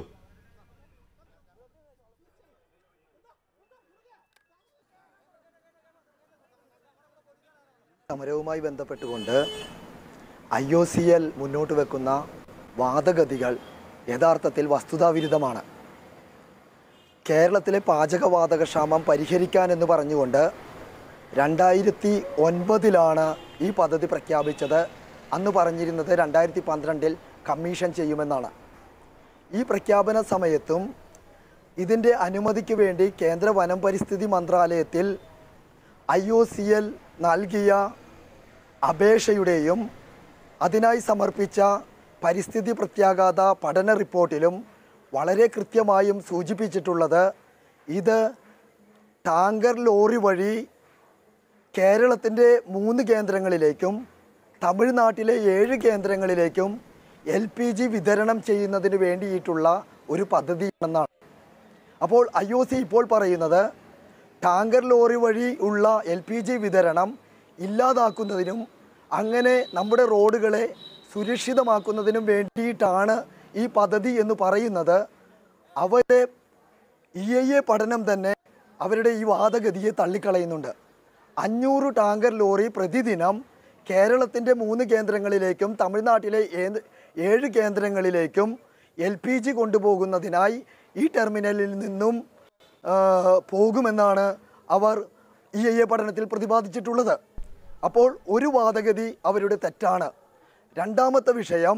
സമരവുമായി ബന്ധപ്പെട്ടുകൊണ്ട് ഐ ഒ സി എൽ മുന്നോട്ട് വെക്കുന്ന വാദഗതികൾ യഥാർത്ഥത്തിൽ വസ്തുതാവിരുദ്ധമാണ് കേരളത്തിലെ പാചകവാതക ക്ഷാമം പരിഹരിക്കാൻ എന്ന് പറഞ്ഞുകൊണ്ട് രണ്ടായിരത്തി ഒൻപതിലാണ് ഈ പദ്ധതി പ്രഖ്യാപിച്ചത് അന്ന് പറഞ്ഞിരുന്നത് രണ്ടായിരത്തി പന്ത്രണ്ടിൽ കമ്മീഷൻ ചെയ്യുമെന്നാണ് ഈ പ്രഖ്യാപന സമയത്തും ഇതിൻ്റെ അനുമതിക്ക് വേണ്ടി കേന്ദ്ര വനം പരിസ്ഥിതി മന്ത്രാലയത്തിൽ ഐ ഒ സി എൽ നൽകിയ അപേക്ഷയുടെയും അതിനായി സമർപ്പിച്ച പരിസ്ഥിതി പ്രത്യാഘാത പഠന റിപ്പോർട്ടിലും വളരെ കൃത്യമായും സൂചിപ്പിച്ചിട്ടുള്ളത് ഇത് ടാങ്കർ ലോറി വഴി കേരളത്തിൻ്റെ മൂന്ന് കേന്ദ്രങ്ങളിലേക്കും തമിഴ്നാട്ടിലെ ഏഴ് കേന്ദ്രങ്ങളിലേക്കും എൽ പി ജി വിതരണം ചെയ്യുന്നതിന് വേണ്ടിയിട്ടുള്ള ഒരു പദ്ധതിയാണെന്നാണ് അപ്പോൾ ഐ ഒ സി ഇപ്പോൾ പറയുന്നത് ടാങ്കർ ലോറി വഴി ഉള്ള എൽ പി ജി വിതരണം ഇല്ലാതാക്കുന്നതിനും അങ്ങനെ നമ്മുടെ റോഡുകളെ സുരക്ഷിതമാക്കുന്നതിനും വേണ്ടിയിട്ടാണ് ഈ പദ്ധതി എന്ന് പറയുന്നത് അവരുടെ ഇ ഐ എ പഠനം തന്നെ അവരുടെ ഈ വാദഗതിയെ തള്ളിക്കളയുന്നുണ്ട് അഞ്ഞൂറ് ടാങ്കർ ലോറി പ്രതിദിനം കേരളത്തിൻ്റെ മൂന്ന് കേന്ദ്രങ്ങളിലേക്കും തമിഴ്നാട്ടിലെ ഏത് ഏഴ് കേന്ദ്രങ്ങളിലേക്കും എൽ പി ജി കൊണ്ടുപോകുന്നതിനായി ഈ ടെർമിനലിൽ നിന്നും ആ, പോകുമെന്നാണ് അവർ ഈ ഐ എ പഠനത്തിൽ പ്രതിപാദിച്ചിട്ടുള്ളത് അപ്പോൾ ഒരു വാദഗതി അവരുടെ തെറ്റാണ് രണ്ടാമത്തെ വിഷയം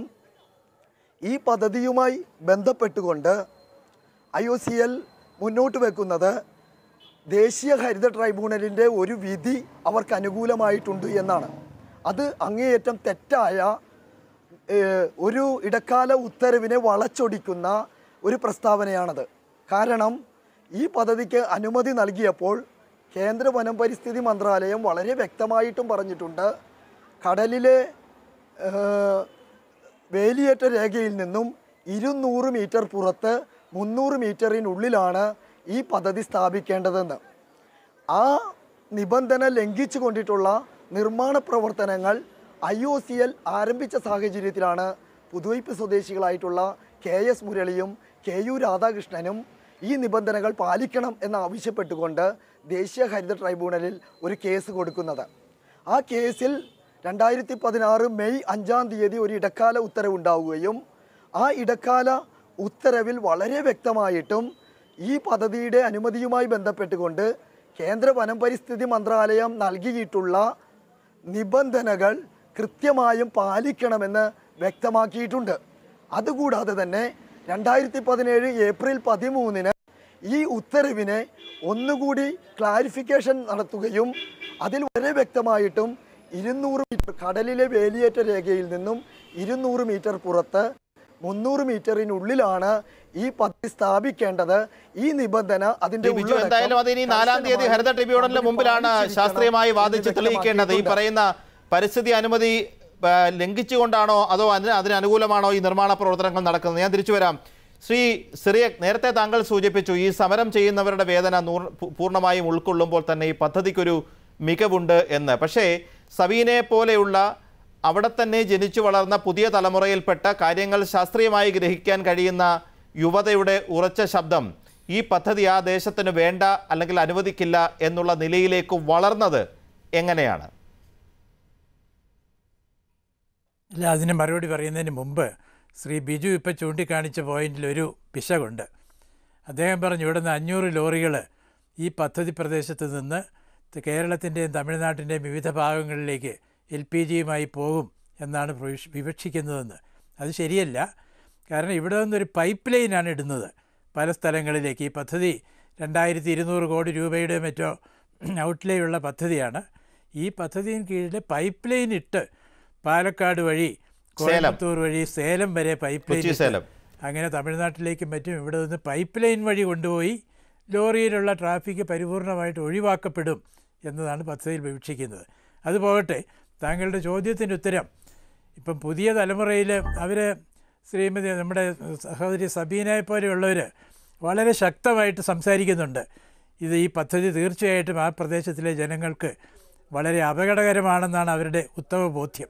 ഈ പദ്ധതിയുമായി ബന്ധപ്പെട്ടുകൊണ്ട് ഐ ഒ സി എൽ മുന്നോട്ട് വെക്കുന്നത് ദേശീയ ഹരിത ട്രൈബ്യൂണലിൻ്റെ ഒരു വിധി അവർക്ക് അനുകൂലമായിട്ടുണ്ട് എന്നാണ് അത് അങ്ങേയറ്റം തെറ്റായ ഏഹ്, ഒരു ഇടക്കാല ഉത്തരവിനെ വളച്ചൊടിക്കുന്ന ഒരു പ്രസ്താവനയാണത് കാരണം ഈ പദ്ധതിക്ക് അനുമതി നൽകിയപ്പോൾ കേന്ദ്ര വനം പരിസ്ഥിതി മന്ത്രാലയം വളരെ വ്യക്തമായിട്ടും പറഞ്ഞിട്ടുണ്ട് കടലിലെ ഏഹ്, വേലിയേറ്റ രേഖയിൽ നിന്നും ഇരുന്നൂറ് മീറ്റർ പുറത്ത് മുന്നൂറ് മീറ്ററിനുള്ളിലാണ് ഈ പദ്ധതി സ്ഥാപിക്കേണ്ടതെന്ന് ആ നിബന്ധന ലംഘിച്ചു കൊണ്ടിട്ടുള്ള നിർമ്മാണ പ്രവർത്തനങ്ങൾ ഐ ഒ സി എൽ ആരംഭിച്ച സാഹചര്യത്തിലാണ് പുതുവൈപ്പ് സ്വദേശികളായിട്ടുള്ള കെ എസ് മുരളിയും കെ യു രാധാകൃഷ്ണനും ഈ നിബന്ധനകൾ പാലിക്കണം എന്നാവശ്യപ്പെട്ടുകൊണ്ട് ദേശീയ ഹരിത ട്രൈബ്യൂണലിൽ ഒരു കേസ് കൊടുക്കുന്നത് ആ കേസിൽ രണ്ടായിരത്തി പതിനാറ് മെയ് അഞ്ചാം തീയതി ഒരു ഇടക്കാല ഉത്തരവുണ്ടാവുകയും ആ ഇടക്കാല ഉത്തരവിൽ വളരെ വ്യക്തമായിട്ടും ഈ പദ്ധതിയുടെ അനുമതിയുമായി ബന്ധപ്പെട്ടുകൊണ്ട് കേന്ദ്ര വനം പരിസ്ഥിതി മന്ത്രാലയം നൽകിയിട്ടുള്ള നിബന്ധനകൾ കൃത്യമായും പാലിക്കണമെന്ന് വ്യക്തമാക്കിയിട്ടുണ്ട് അതുകൂടാതെ തന്നെ രണ്ടായിരത്തി പതിനേഴ് ഏപ്രിൽ പതിമൂന്നിന് ഈ ഉത്തരവിനെ ഒന്നുകൂടി ക്ലാരിഫിക്കേഷൻ നടത്തുകയും അതിൽ വളരെ വ്യക്തമായിട്ടും ഇരുന്നൂറ് മീറ്റർ കടലിലെ വേലിയേറ്റ രേഖയിൽ നിന്നും ഇരുന്നൂറ് മീറ്റർ പുറത്ത് മുന്നൂറ് മീറ്ററിനുള്ളിലാണ് ഈ പദ്ധതി സ്ഥാപിക്കേണ്ടത് ഈ നിബന്ധന അതിന്റെ ബിജു ഉള്ളടക്കം എന്തായാലും അത് ഇനി നാലാം തീയതി കർശനമായി ഹരിത ട്രിബ്യൂണലിന് മുമ്പിലാണ് പാലിച്ചിരിക്കണം ശാസ്ത്രീയമായി എന്ന് വാദിച്ച് തെളിയിക്കേണ്ടത് ഈ വ്യക്തമാക്കിയിട്ടുണ്ട്. പറയുന്ന പരിസ്ഥിതി അനുമതി ആ, ലംഘിച്ചുകൊണ്ടാണോ അതോ അതിന് അതിന് അനുകൂലമാണോ ഈ നിർമ്മാണ പ്രവർത്തനങ്ങൾ നടക്കുന്നത് ഞാൻ തിരിച്ചു വരാം ശ്രീ സിറിയക് നേരത്തെ താങ്കൾ സൂചിപ്പിച്ചു ഈ സമരം ചെയ്യുന്നവരുടെ വേദന നൂർ- പൂ- പൂർണ്ണമായും ഉൾക്കൊള്ളുമ്പോൾ തന്നെ ഈ പദ്ധതിക്കൊരു മികവുണ്ട് എന്ന് പക്ഷേ സബീനെ പോലെയുള്ള അവിടെ തന്നെ ജനിച്ചു വളർന്ന പുതിയ തലമുറയിൽപ്പെട്ട കാര്യങ്ങൾ ശാസ്ത്രീയമായി ഗ്രഹിക്കാൻ കഴിയുന്ന യുവതയുടെ ഉറച്ച ശബ്ദം ഈ പദ്ധതി ആ ദേശത്തിന് വേണ്ട അല്ലെങ്കിൽ അനുവദിക്കില്ല എന്നുള്ള നിലയിലേക്ക് വളർന്നത് എങ്ങനെയാണ് അല്ല അതിന് മറുപടി പറയുന്നതിന് മുമ്പ് ശ്രീ ബിജു ഇപ്പം ചൂണ്ടിക്കാണിച്ച പോയിന്റിൽ ഒരു പിശകുണ്ട് അദ്ദേഹം പറഞ്ഞു ഇവിടുന്ന് അഞ്ഞൂറ് ലോറികൾ ഈ പദ്ധതി പ്രദേശത്ത് നിന്ന് ത- കേരളത്തിൻ്റെയും തമിഴ്നാട്ടിൻ്റെയും വിവിധ ഭാഗങ്ങളിലേക്ക് എൽ പി ജിയുമായി പോകും എന്നാണ് പ്രവിഷ്- വിവക്ഷിക്കുന്നതെന്ന് അത് ശരിയല്ല കാരണം ഇവിടെ നിന്നൊരു പൈപ്പ് ലൈനാണ് ഇടുന്നത് പല സ്ഥലങ്ങളിലേക്ക് ഈ പദ്ധതി രണ്ടായിരത്തി ഇരുന്നൂറ് കോടി രൂപയുടെ മറ്റോ ഔട്ട്ലേ ഉള്ള പദ്ധതിയാണ് ഈ പദ്ധതിயின் കീഴിൽ പൈപ്പ് ലൈൻ ഇട്ട് പാലക്കാട് വഴി കോയമ്പത്തൂർ വഴി സേലം വരെ പൈപ്പ് ലൈൻ കൊച്ചി ഇട്ട് സേലം. അങ്ങനെ തമിഴ്നാട്ടിലേക്കും മറ്റും ഇവിടെ നിന്ന് പൈപ്പ് ലൈൻ വഴി കൊണ്ടുപോയി ലോറിയിലുള്ള ട്രാഫിക് പരിപൂർണമായിട്ട് ഒഴിവാക്കപ്പെടും എന്നതാണ് പദ്ധതിയിൽ വിവക്ഷിക്കുന്നത് അത് പോകട്ടെ താങ്കളുടെ ചോദ്യത്തിൻ്റെ ഉത്തരം ഇപ്പം പുതിയ തലമുറയിൽ അവർ ശ്രീമതി നമ്മുടെ സഹോദരി സബീനയെ പോലെയുള്ളവർ വളരെ ശക്തമായിട്ട് സംസാരിക്കുന്നുണ്ട് ഇത് ഈ പദ്ധതി തീർച്ചയായിട്ടും ആ പ്രദേശത്തിലെ ജനങ്ങൾക്ക് വളരെ അപകടകരമാണെന്നാണ് അവരുടെ ഉത്തമ ബോധ്യം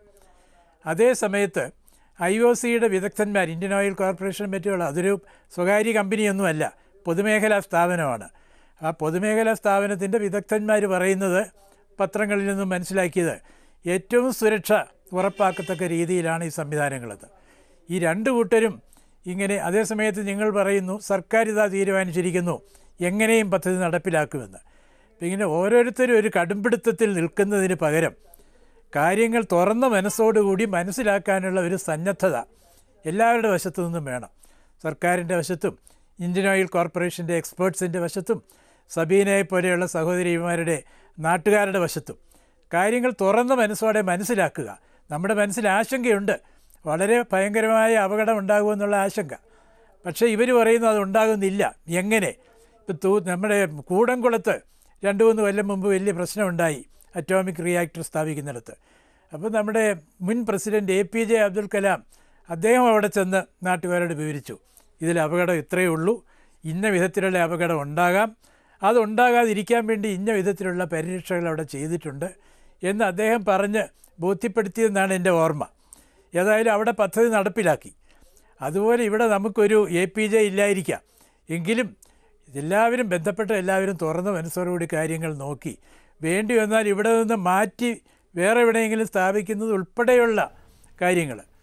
അതേ സമയത്ത് ഐ ഒ സിയുടെ വിദഗ്ധന്മാർ ഇന്ത്യൻ ഓയിൽ കോർപ്പറേഷൻ പറ്റിയുള്ള അതൊരു സ്വകാര്യ കമ്പനിയൊന്നുമല്ല പൊതുമേഖലാ സ്ഥാപനമാണ് ആ പൊതുമേഖലാ സ്ഥാപനത്തിൻ്റെ വിദഗ്ധന്മാർ പറയുന്നത് പത്രങ്ങളിൽ നിന്നും മനസ്സിലാക്കിയത് ഏറ്റവും സുരക്ഷ ഉറപ്പാക്കത്തക്ക രീതിയിലാണ് ഈ സംവിധാനങ്ങളത് ഈ രണ്ട് കൂട്ടരും ഇങ്ങനെ അതേ സമയത്ത് നിങ്ങൾ പറയുന്നു സർക്കാർ ഇതാ തീരുമാനിച്ചിരിക്കുന്നു എങ്ങനെയും പദ്ധതി നടപ്പിലാക്കുമെന്ന് അപ്പം ഇങ്ങനെ ഓരോരുത്തരും ഒരു കടുംപിടുത്തത്തിൽ നിൽക്കുന്നതിന് പകരം കാര്യങ്ങൾ തുറന്ന മനസ്സോടുകൂടി മനസ്സിലാക്കാനുള്ള ഒരു സന്നദ്ധത എല്ലാവരുടെ വശത്തു നിന്നും വേണം സർക്കാരിൻ്റെ വശത്തും ഇന്ത്യൻ ഓയിൽ കോർപ്പറേഷൻ്റെ എക്സ്പേർട്സിൻ്റെ വശത്തും സബീനയെ പോലെയുള്ള സഹോദരിമാരുടെ നാട്ടുകാരുടെ വശത്തും കാര്യങ്ങൾ തുറന്ന മനസ്സോടെ മനസ്സിലാക്കുക നമ്മുടെ മനസ്സിൽ ആശങ്കയുണ്ട് വളരെ ഭയങ്കരമായ അപകടം ഉണ്ടാകുമെന്നുള്ള ആശങ്ക പക്ഷേ ഇവർ പറയുന്നു അത് ഉണ്ടാകുന്നില്ല എങ്ങനെ ഇപ്പം തൂ നമ്മുടെ കൂടംകുളത്ത് രണ്ട് മൂന്ന് കൊല്ലം മുമ്പ് വലിയ പ്രശ്നമുണ്ടായി അറ്റോമിക് റിയാക്ടർ സ്ഥാപിക്കുന്നിടത്ത് അപ്പോൾ നമ്മുടെ മുൻ president A P J Abdul Kalam അദ്ദേഹം അവിടെ ചെന്ന് നാട്ടുകാരോട് വിവരിച്ചു ഇതിൽ അപകടം ഇത്രയേ ഉള്ളൂ ഇന്ന വിധത്തിലുള്ള അപകടം ഉണ്ടാകാം അതുണ്ടാകാതിരിക്കാൻ വേണ്ടി ഇന്ന വിധത്തിലുള്ള പരിരക്ഷകൾ അവിടെ ചെയ്തിട്ടുണ്ട് എന്ന് അദ്ദേഹം പറഞ്ഞ് ബോധ്യപ്പെടുത്തിയെന്നാണ് എൻ്റെ ഓർമ്മ ഏതായാലും അവിടെ പദ്ധതി നടപ്പിലാക്കി അതുപോലെ ഇവിടെ നമുക്കൊരു എ പി ജെ ഇല്ലായിരിക്കാം എങ്കിലും എല്ലാവരും ബന്ധപ്പെട്ട എല്ലാവരും തുറന്ന മനസ്സോടുകൂടി കാര്യങ്ങൾ നോക്കി വേണ്ടി വന്നാൽ ഇവിടെ നിന്ന് മാറ്റി വേറെ എവിടെയെങ്കിലും സ്ഥാപിക്കുന്നത് ഉൾപ്പെടെയുള്ള കാര്യങ്ങൾ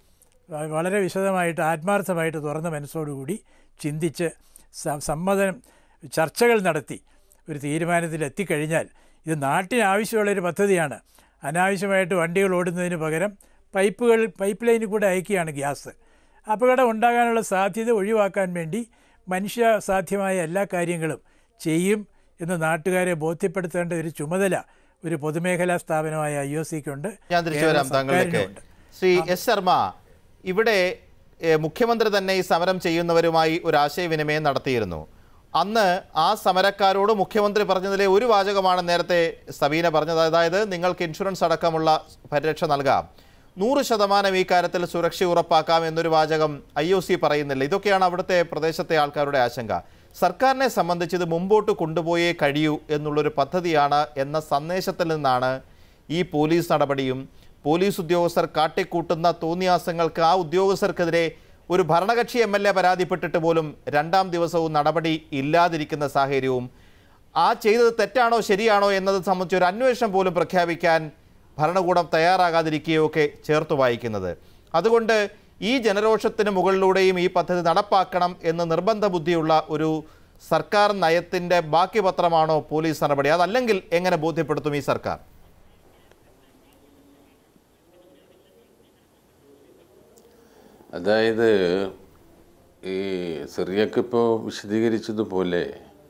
വ- വളരെ വിശദമായിട്ട് ആത്മാർത്ഥമായിട്ട് തുറന്ന മനസ്സോടുകൂടി ചിന്തിച്ച് സ- സമ്മതം ചർച്ചകൾ നടത്തി ഒരു തീരുമാനത്തിൽ എത്തിക്കഴിഞ്ഞാൽ ഇത് നാട്ടിന് ആവശ്യമുള്ളൊരു പദ്ധതിയാണ് അനാവശ്യമായിട്ട് വണ്ടികൾ ഓടുന്നതിന് പകരം പൈപ്പുകൾ പൈപ്പ് ലൈനിൽ കൂടെ അയക്കുകയാണ് ഗ്യാസ് അപകടം ഉണ്ടാകാനുള്ള സാധ്യത ഒഴിവാക്കാൻ വേണ്ടി മനുഷ്യ സാധ്യമായ എല്ലാ കാര്യങ്ങളും ചെയ്യും എന്ന് നാട്ടുകാരെ ബോധ്യപ്പെടുത്തേണ്ട ഒരു ചുമതല ഒരു പൊതുമേഖലാ സ്ഥാപനമായ ഐ ഒ സിക്കുണ്ട് ഞാൻ തിരിച്ചു വരാം താങ്കളിലേക്ക് ശ്രീ എസ് ശർമ്മ ഇവിടെ ഏഹ്, മുഖ്യമന്ത്രി തന്നെ ഈ സമരം ചെയ്യുന്നവരുമായി ഒരു ആശയവിനിമയം നടത്തിയിരുന്നു അന്ന് ആ സമരക്കാരോട് മുഖ്യമന്ത്രി പറഞ്ഞതിലെ ഒരു വാചകമാണ് നേരത്തെ സബീന പറഞ്ഞത് അതായത് നിങ്ങൾക്ക് ഇൻഷുറൻസ് അടക്കമുള്ള പരിരക്ഷ നൽകാം നൂറ് ശതമാനം ഈ കാര്യത്തിൽ സുരക്ഷ ഉറപ്പാക്കാം എന്നൊരു വാചകം ഐ ഒ സി പറയുന്നില്ല ഇതൊക്കെയാണ് അവിടുത്തെ പ്രദേശത്തെ ആൾക്കാരുടെ ആശങ്ക സർക്കാരിനെ സംബന്ധിച്ച് ഇത് മുമ്പോട്ട് കൊണ്ടുപോയേ കഴിയൂ എന്നുള്ളൊരു പദ്ധതിയാണ് എന്ന സന്ദേശത്തിൽ നിന്നാണ് ഈ പോലീസ് നടപടിയും പോലീസ് ഉദ്യോഗസ്ഥർ കാട്ടിക്കൂട്ടുന്ന തോന്നിയാസങ്ങൾക്ക് ആ ഉദ്യോഗസ്ഥർക്കെതിരെ ഒരു ഭരണകക്ഷി എം എൽ എ പരാതിപ്പെട്ടിട്ട് പോലും രണ്ടാം ദിവസവും നടപടി ഇല്ലാതിരിക്കുന്ന സാഹചര്യവും ആ ചെയ്തത് തെറ്റാണോ ശരിയാണോ എന്നത് സംബന്ധിച്ച് ഒരു അന്വേഷണം പോലും പ്രഖ്യാപിക്കാൻ ഭരണകൂടം തയ്യാറാകാതിരിക്കുകയൊക്കെ ചേർത്ത് വായിക്കുന്നത് അതുകൊണ്ട് ഈ ജനരോഷത്തിന് മുകളിലൂടെയും ഈ പദ്ധതി നടപ്പാക്കണം എന്ന് നിർബന്ധ ബുദ്ധിയുള്ള ഒരു സർക്കാർ നയത്തിൻ്റെ ബാക്കി പത്രമാണോ പോലീസ് നടപടി അതല്ലെങ്കിൽ എങ്ങനെ ബോധ്യപ്പെടുത്തും ഈ സർക്കാർ അതായത് ഈ സിറിയക്ക് ഇപ്പോൾ വിശദീകരിച്ചതുപോലെ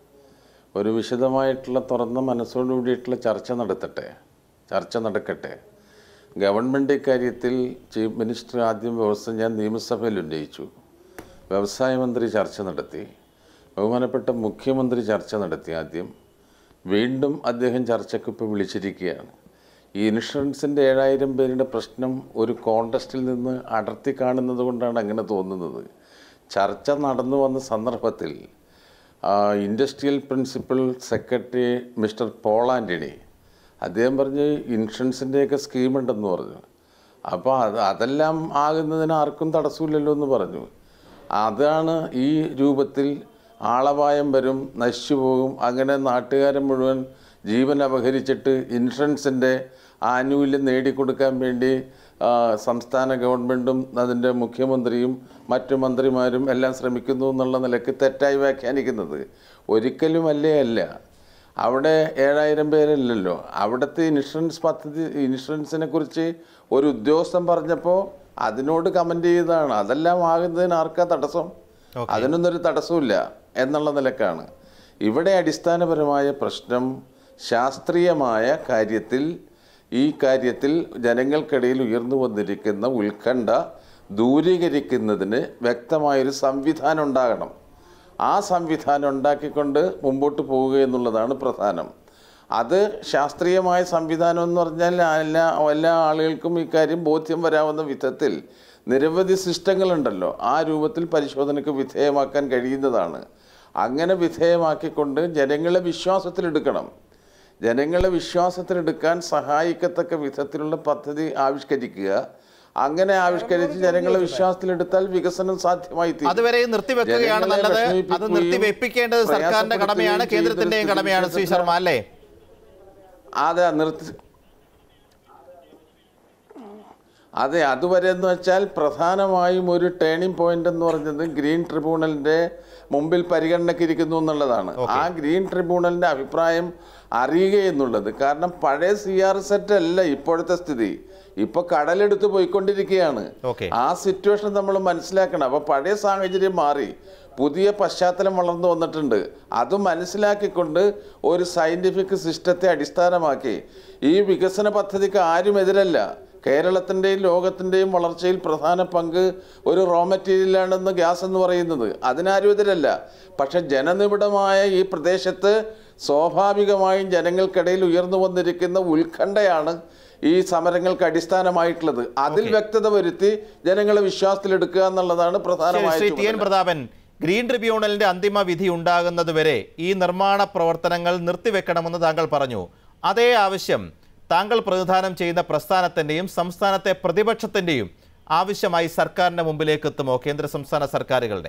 ഒരു വിശദമായിട്ടുള്ള തുറന്ന മനസ്സോടുകൂടിയിട്ടുള്ള ചർച്ച നടത്തട്ടെ ചർച്ച നടക്കട്ടെ ഗവൺമെൻറ് ഇക്കാര്യത്തിൽ ചീഫ് മിനിസ്റ്റർ ആദ്യം വ്യവസ്ഥ ഞാൻ നിയമസഭയിൽ ഉന്നയിച്ചു വ്യവസായ മന്ത്രി ചർച്ച നടത്തി ബഹുമാനപ്പെട്ട മുഖ്യമന്ത്രി ചർച്ച നടത്തി ആദ്യം വീണ്ടും അദ്ദേഹം ചർച്ചയ്ക്ക് ഇപ്പോൾ വിളിച്ചിരിക്കുകയാണ് ഈ ഇൻഷുറൻസിൻ്റെ ഏഴായിരം പേരുടെ പ്രശ്നം ഒരു കോണ്ടസ്റ്റിൽ നിന്ന് അടർത്തി കാണുന്നത് കൊണ്ടാണ് അങ്ങനെ തോന്നുന്നത് ചർച്ച നടന്നു വന്ന സന്ദർഭത്തിൽ industrial principal secretary mister Paul Antony അദ്ദേഹം പറഞ്ഞ് ഇൻഷുറൻസിൻ്റെയൊക്കെ സ്കീമുണ്ടെന്ന് പറഞ്ഞു അപ്പോൾ അത് അതെല്ലാം ആകുന്നതിന് ആർക്കും തടസ്സമില്ലല്ലോ എന്ന് പറഞ്ഞു അതാണ് ഈ രൂപത്തിൽ ആളപായം വരും നശിച്ചു പോകും അങ്ങനെ നാട്ടുകാരൻ മുഴുവൻ ജീവൻ അപഹരിച്ചിട്ട് ഇൻഷുറൻസിൻ്റെ ആനുകൂല്യം നേടിക്കൊടുക്കാൻ വേണ്ടി ആ, സംസ്ഥാന ഗവൺമെൻറ്റും അതിൻ്റെ മുഖ്യമന്ത്രിയും മറ്റു മന്ത്രിമാരും എല്ലാം ശ്രമിക്കുന്നു എന്നുള്ള നിലയ്ക്ക് തെറ്റായി വ്യാഖ്യാനിക്കുന്നത് ഒരിക്കലും അല്ലേ അല്ല അവിടെ ഏഴായിരം പേരല്ലല്ലോ അവിടുത്തെ ഇൻഷുറൻസ് പദ്ധതി ഇൻഷുറൻസിനെ കുറിച്ച് ഒരു ഉദ്യോഗസ്ഥൻ പറഞ്ഞപ്പോൾ അതിനോട് കമൻ്റ് ചെയ്തതാണ് അതെല്ലാം ആകുന്നതിന് ആർക്കാ തടസ്സം അതിനൊന്നൊരു തടസ്സമില്ല എന്നുള്ള നിലക്കാണ് ഇവിടെ അടിസ്ഥാനപരമായ പ്രശ്നം ശാസ്ത്രീയമായ കാര്യത്തിൽ ഈ കാര്യത്തിൽ ജനങ്ങൾക്കിടയിൽ ഉയർന്നു വന്നിരിക്കുന്ന ഉത്കണ്ഠ ദൂരീകരിക്കുന്നതിന് വ്യക്തമായൊരു സംവിധാനം ഉണ്ടാകണം ആ സംവിധാനം ഉണ്ടാക്കിക്കൊണ്ട് മുമ്പോട്ട് പോവുക എന്നുള്ളതാണ് പ്രധാനം അത് ശാസ്ത്രീയമായ സംവിധാനം എന്ന് പറഞ്ഞാൽ എല്ലാ എല്ലാ ആളുകൾക്കും ഇക്കാര്യം ബോധ്യം വരാവുന്ന വിധത്തിൽ നിരവധി സിസ്റ്റങ്ങളുണ്ടല്ലോ ആ രൂപത്തിൽ പരിശോധനയ്ക്ക് വിധേയമാക്കാൻ കഴിയുന്നതാണ് അങ്ങനെ വിധേയമാക്കിക്കൊണ്ട് ജനങ്ങളെ വിശ്വാസത്തിലെടുക്കണം ജനങ്ങളെ വിശ്വാസത്തിലെടുക്കാൻ സഹായിക്കത്തക്ക വിധത്തിലുള്ള പദ്ധതി ആവിഷ്കരിക്കുക അങ്ങനെ ആവിഷ്കരിച്ച് ജനങ്ങളെ വിശ്വാസത്തിലെടുത്താൽ വികസനം സാധ്യമായി തീരും. അതുവരെ നിർത്തിവെക്കുകയാണ് ജനങ്ങളെ നല്ലത് അത് വിഷമിപ്പിക്കുകയും നിർത്തിവെപ്പിക്കേണ്ടത് സർക്കാരിന്റെ കടമയാണ് പ്രയാസപ്പെടുത്തുകയും കേന്ദ്രത്തിന്റെയും ചെയ്തൊരു കടമയാണ് ശ്രീ ശർമ്മ അല്ലേ അതെ നിർത്തി അതെ അതുവരെ എന്ന് വെച്ചാൽ പ്രധാനമായും ഒരു ടേണിംഗ് പോയിന്റ് എന്ന് പറഞ്ഞത് ഗ്രീൻ ട്രിബ്യൂണലിന്റെ മുമ്പിൽ പരിഗണനയ്ക്കിരിക്കുന്നു എന്നുള്ളതാണ് ആ ഗ്രീൻ ട്രിബ്യൂണലിന്റെ അഭിപ്രായം അറിയുക എന്നുള്ളത് കാരണം പഴയ സി ആർ സെറ്റ് അല്ല ഇപ്പോഴത്തെ സ്ഥിതി ഇപ്പൊ കടലെടുത്ത് പോയിക്കൊണ്ടിരിക്കുകയാണ് Okay. ആ സിറ്റുവേഷൻ നമ്മൾ മനസ്സിലാക്കണം അപ്പോൾ പഴയ സാഹചര്യം മാറി പുതിയ പശ്ചാത്തലം വളർന്നു വന്നിട്ടുണ്ട് അത് മനസ്സിലാക്കിക്കൊണ്ട് ഒരു സയൻറ്റിഫിക് സിസ്റ്റത്തെ അടിസ്ഥാനമാക്കി ഈ വികസന പദ്ധതിക്ക് ആരും എതിരല്ല കേരളത്തിൻ്റെയും ലോകത്തിൻ്റെയും വളർച്ചയിൽ പ്രധാന പങ്ക് ഒരു റോ മെറ്റീരിയലാണെന്ന് ഗ്യാസ് എന്ന് പറയുന്നത് അതിനാരും എതിരല്ല പക്ഷെ ജനനിബിഡമായ ഈ പ്രദേശത്ത് സ്വാഭാവികമായും ജനങ്ങൾക്കിടയിൽ ഉയർന്നു വന്നിരിക്കുന്ന ഉത്കണ്ഠയാണ് ഈ സമരങ്ങൾക്ക് അടിസ്ഥാനമായിട്ടുള്ളത് അതിൽ വ്യക്തത വരുത്തി ജനങ്ങളെ വിശ്വാസത്തിലെടുക്കുക എന്നുള്ളതാണ് ശരി, പ്രധാനമായ ശ്രീ ടി എൻ ചുമതല. പ്രതാപൻ ഗ്രീൻ ട്രിബ്യൂണലിന്റെ അന്തിമ വിധി ഉണ്ടാകുന്നത് വരെ ഈ നിർമ്മാണ പ്രവർത്തനങ്ങൾ നിർത്തിവെക്കണമെന്ന് താങ്കൾ പറഞ്ഞു അതേ ആവശ്യം താങ്കൾ പ്രതിദാനം ചെയ്യുന്ന പ്രസ്ഥാനത്തിന്റെയും സംസ്ഥാനത്തെ പ്രതിപക്ഷത്തിന്റെയും ആവശ്യമായി സർക്കാരിന്റെ മുമ്പിലേക്ക് എത്തുമോ കേന്ദ്ര സംസ്ഥാന സർക്കാരുകളുടെ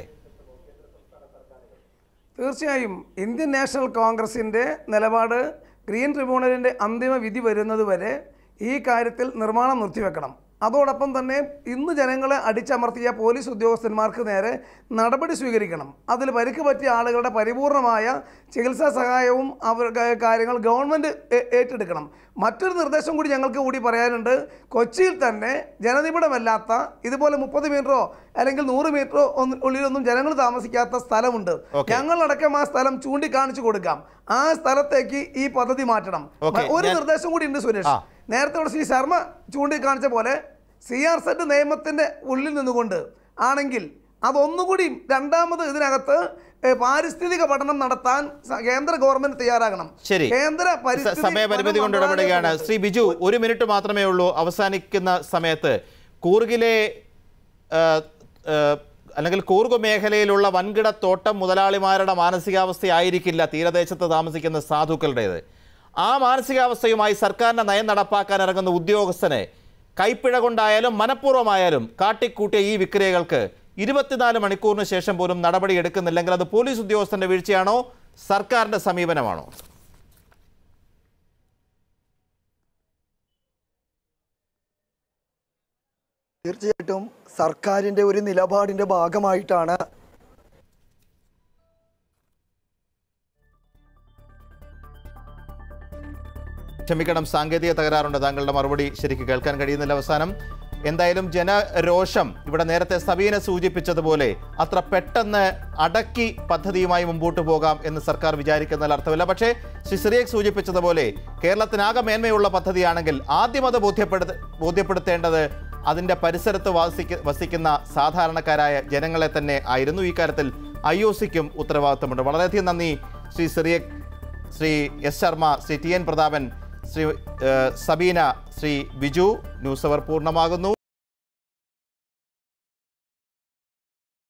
തീർച്ചയായും ഇന്ത്യൻ നാഷണൽ കോൺഗ്രസിൻ്റെ നിലപാട് ഗ്രീൻ ട്രിബ്യൂണലിൻ്റെ അന്തിമ വിധി വരുന്നത് വരെ ഈ കാര്യത്തിൽ നിർമ്മാണം നിർത്തിവെക്കണം അതോടൊപ്പം തന്നെ ഇന്ന് ജനങ്ങളെ അടിച്ചമർത്തിയ പോലീസ് ഉദ്യോഗസ്ഥന്മാർക്ക് നേരെ നടപടി സ്വീകരിക്കണം അതിൽ പരിക്ക് പറ്റിയ ആളുകളുടെ പരിപൂർണമായ ചികിത്സാ സഹായവും അവർ കാര്യങ്ങൾ ഗവൺമെൻറ് ഏ- ഏറ്റെടുക്കണം മറ്റൊരു നിർദ്ദേശം കൂടി ഞങ്ങൾക്ക് കൂടി പറയാനുണ്ട് കൊച്ചിയിൽ തന്നെ ജനനിബിഡമല്ലാത്ത ഇതുപോലെ മുപ്പത് മീറ്ററോ അല്ലെങ്കിൽ നൂറ് മീറ്ററോ ഒന്നും ഉള്ളിലൊന്നും ജനങ്ങൾ താമസിക്കാത്ത സ്ഥലമുണ്ട് Okay. ഞങ്ങളടക്കം ആ സ്ഥലം ചൂണ്ടിക്കാണിച്ചു കൊടുക്കാം ആ സ്ഥലത്തേക്ക് ഈ പദ്ധതി മാറ്റണം Okay, ഒരു ഞാൻ- നിർദ്ദേശം കൂടി ഉണ്ട് സുരേഷ് ആ. നേരത്തെ ഇവിടെ ശ്രീ ശർമ്മ ചൂണ്ടിക്കാണിച്ച പോലെ സി ആർ സെറ്റ് നിയമത്തിന്റെ ഉള്ളിൽ നിന്നുകൊണ്ട് ആണെങ്കിൽ അതൊന്നുകൂടി രണ്ടാമത് ഇതിനകത്ത് ഏ, പാരിസ്ഥിതിക പഠനം നടത്താൻ സ- കേന്ദ്ര ഗവൺമെന്റ് തയ്യാറാകണം ശരി കേന്ദ്ര സ- പരിസ്ഥിതി സമയപരിമിതി പഠന കൊണ്ട് ഇടപെടുകയാണ് മന്ത്രാലയം ശ്രീ ബിജു ഒരു മിനിറ്റ് മാത്രമേ ഉള്ളൂ അവസാനിക്കുന്ന സമയത്ത് കൂർഗിലെ ആ, ആ, അല്ലെങ്കിൽ കൂർഗ് മേഖലയിലുള്ള വൻകിട തോട്ടം മുതലാളിമാരുടെ മാനസികാവസ്ഥയായിരിക്കില്ല തീരദേശത്ത് താമസിക്കുന്ന സാധുക്കളുടേത് ആ മാനസികാവസ്ഥയുമായി സർക്കാരിന്റെ നയം നടപ്പാക്കാൻ ഇറങ്ങുന്ന ഉദ്യോഗസ്ഥനെ കൈപ്പിഴ കൊണ്ടായാലും മനഃപൂർവ്വമായാലും കാട്ടിക്കൂട്ടിയ ഈ വിക്രയകൾക്ക് ഇരുപത്തിനാല് മണിക്കൂറിന് ശേഷം പോലും നടപടി എടുക്കുന്നില്ലെങ്കിൽ അത് പോലീസ് ഉദ്യോഗസ്ഥന്റെ വീഴ്ചയാണോ സർക്കാരിന്റെ സമീപനമാണോ തീർച്ചയായിട്ടും സർക്കാരിൻ്റെ ഒരു നിലപാടിൻ്റെ ഭാഗമായിട്ടാണ് ക്ഷമിക്കണം സാങ്കേതിക തകരാറുണ്ട് താങ്കളുടെ മറുപടി ശരിക്ക് കേൾക്കാൻ കഴിയുന്നില്ല അവസാനം എന്തായാലും ജനരോഷം ഇവിടെ നേരത്തെ സബീന സൂചിപ്പിച്ചതുപോലെ അത്ര പെട്ടെന്ന് അടക്കി പദ്ധതിയുമായി മുമ്പോട്ട് പോകാം എന്ന് സർക്കാർ വിചാരിക്കുന്നതിൽ അർത്ഥമില്ല പക്ഷേ ശ്രീ സിറിയക് സൂചിപ്പിച്ചതുപോലെ കേരളത്തിനാകെ മേന്മയുള്ള പദ്ധതിയാണെങ്കിൽ ആദ്യം അത് ബോധ്യപ്പെടുത്ത ബോധ്യപ്പെടുത്തേണ്ടത് അതിൻ്റെ പരിസരത്ത് വസിക്ക വസിക്കുന്ന സാധാരണക്കാരായ ജനങ്ങളെ തന്നെ ആയിരുന്നു ഈ കാര്യത്തിൽ ഐ ഒ സിക്കും ഉത്തരവാദിത്തമുണ്ട് വളരെയധികം നന്ദി Shri Cyriac Shri S Sharma Shri T N Prathapan Shri ഏഹ്, സബീന ശ്രീ ബിജു ന്യൂസ് അവർ പൂർണ്ണമാകുന്നു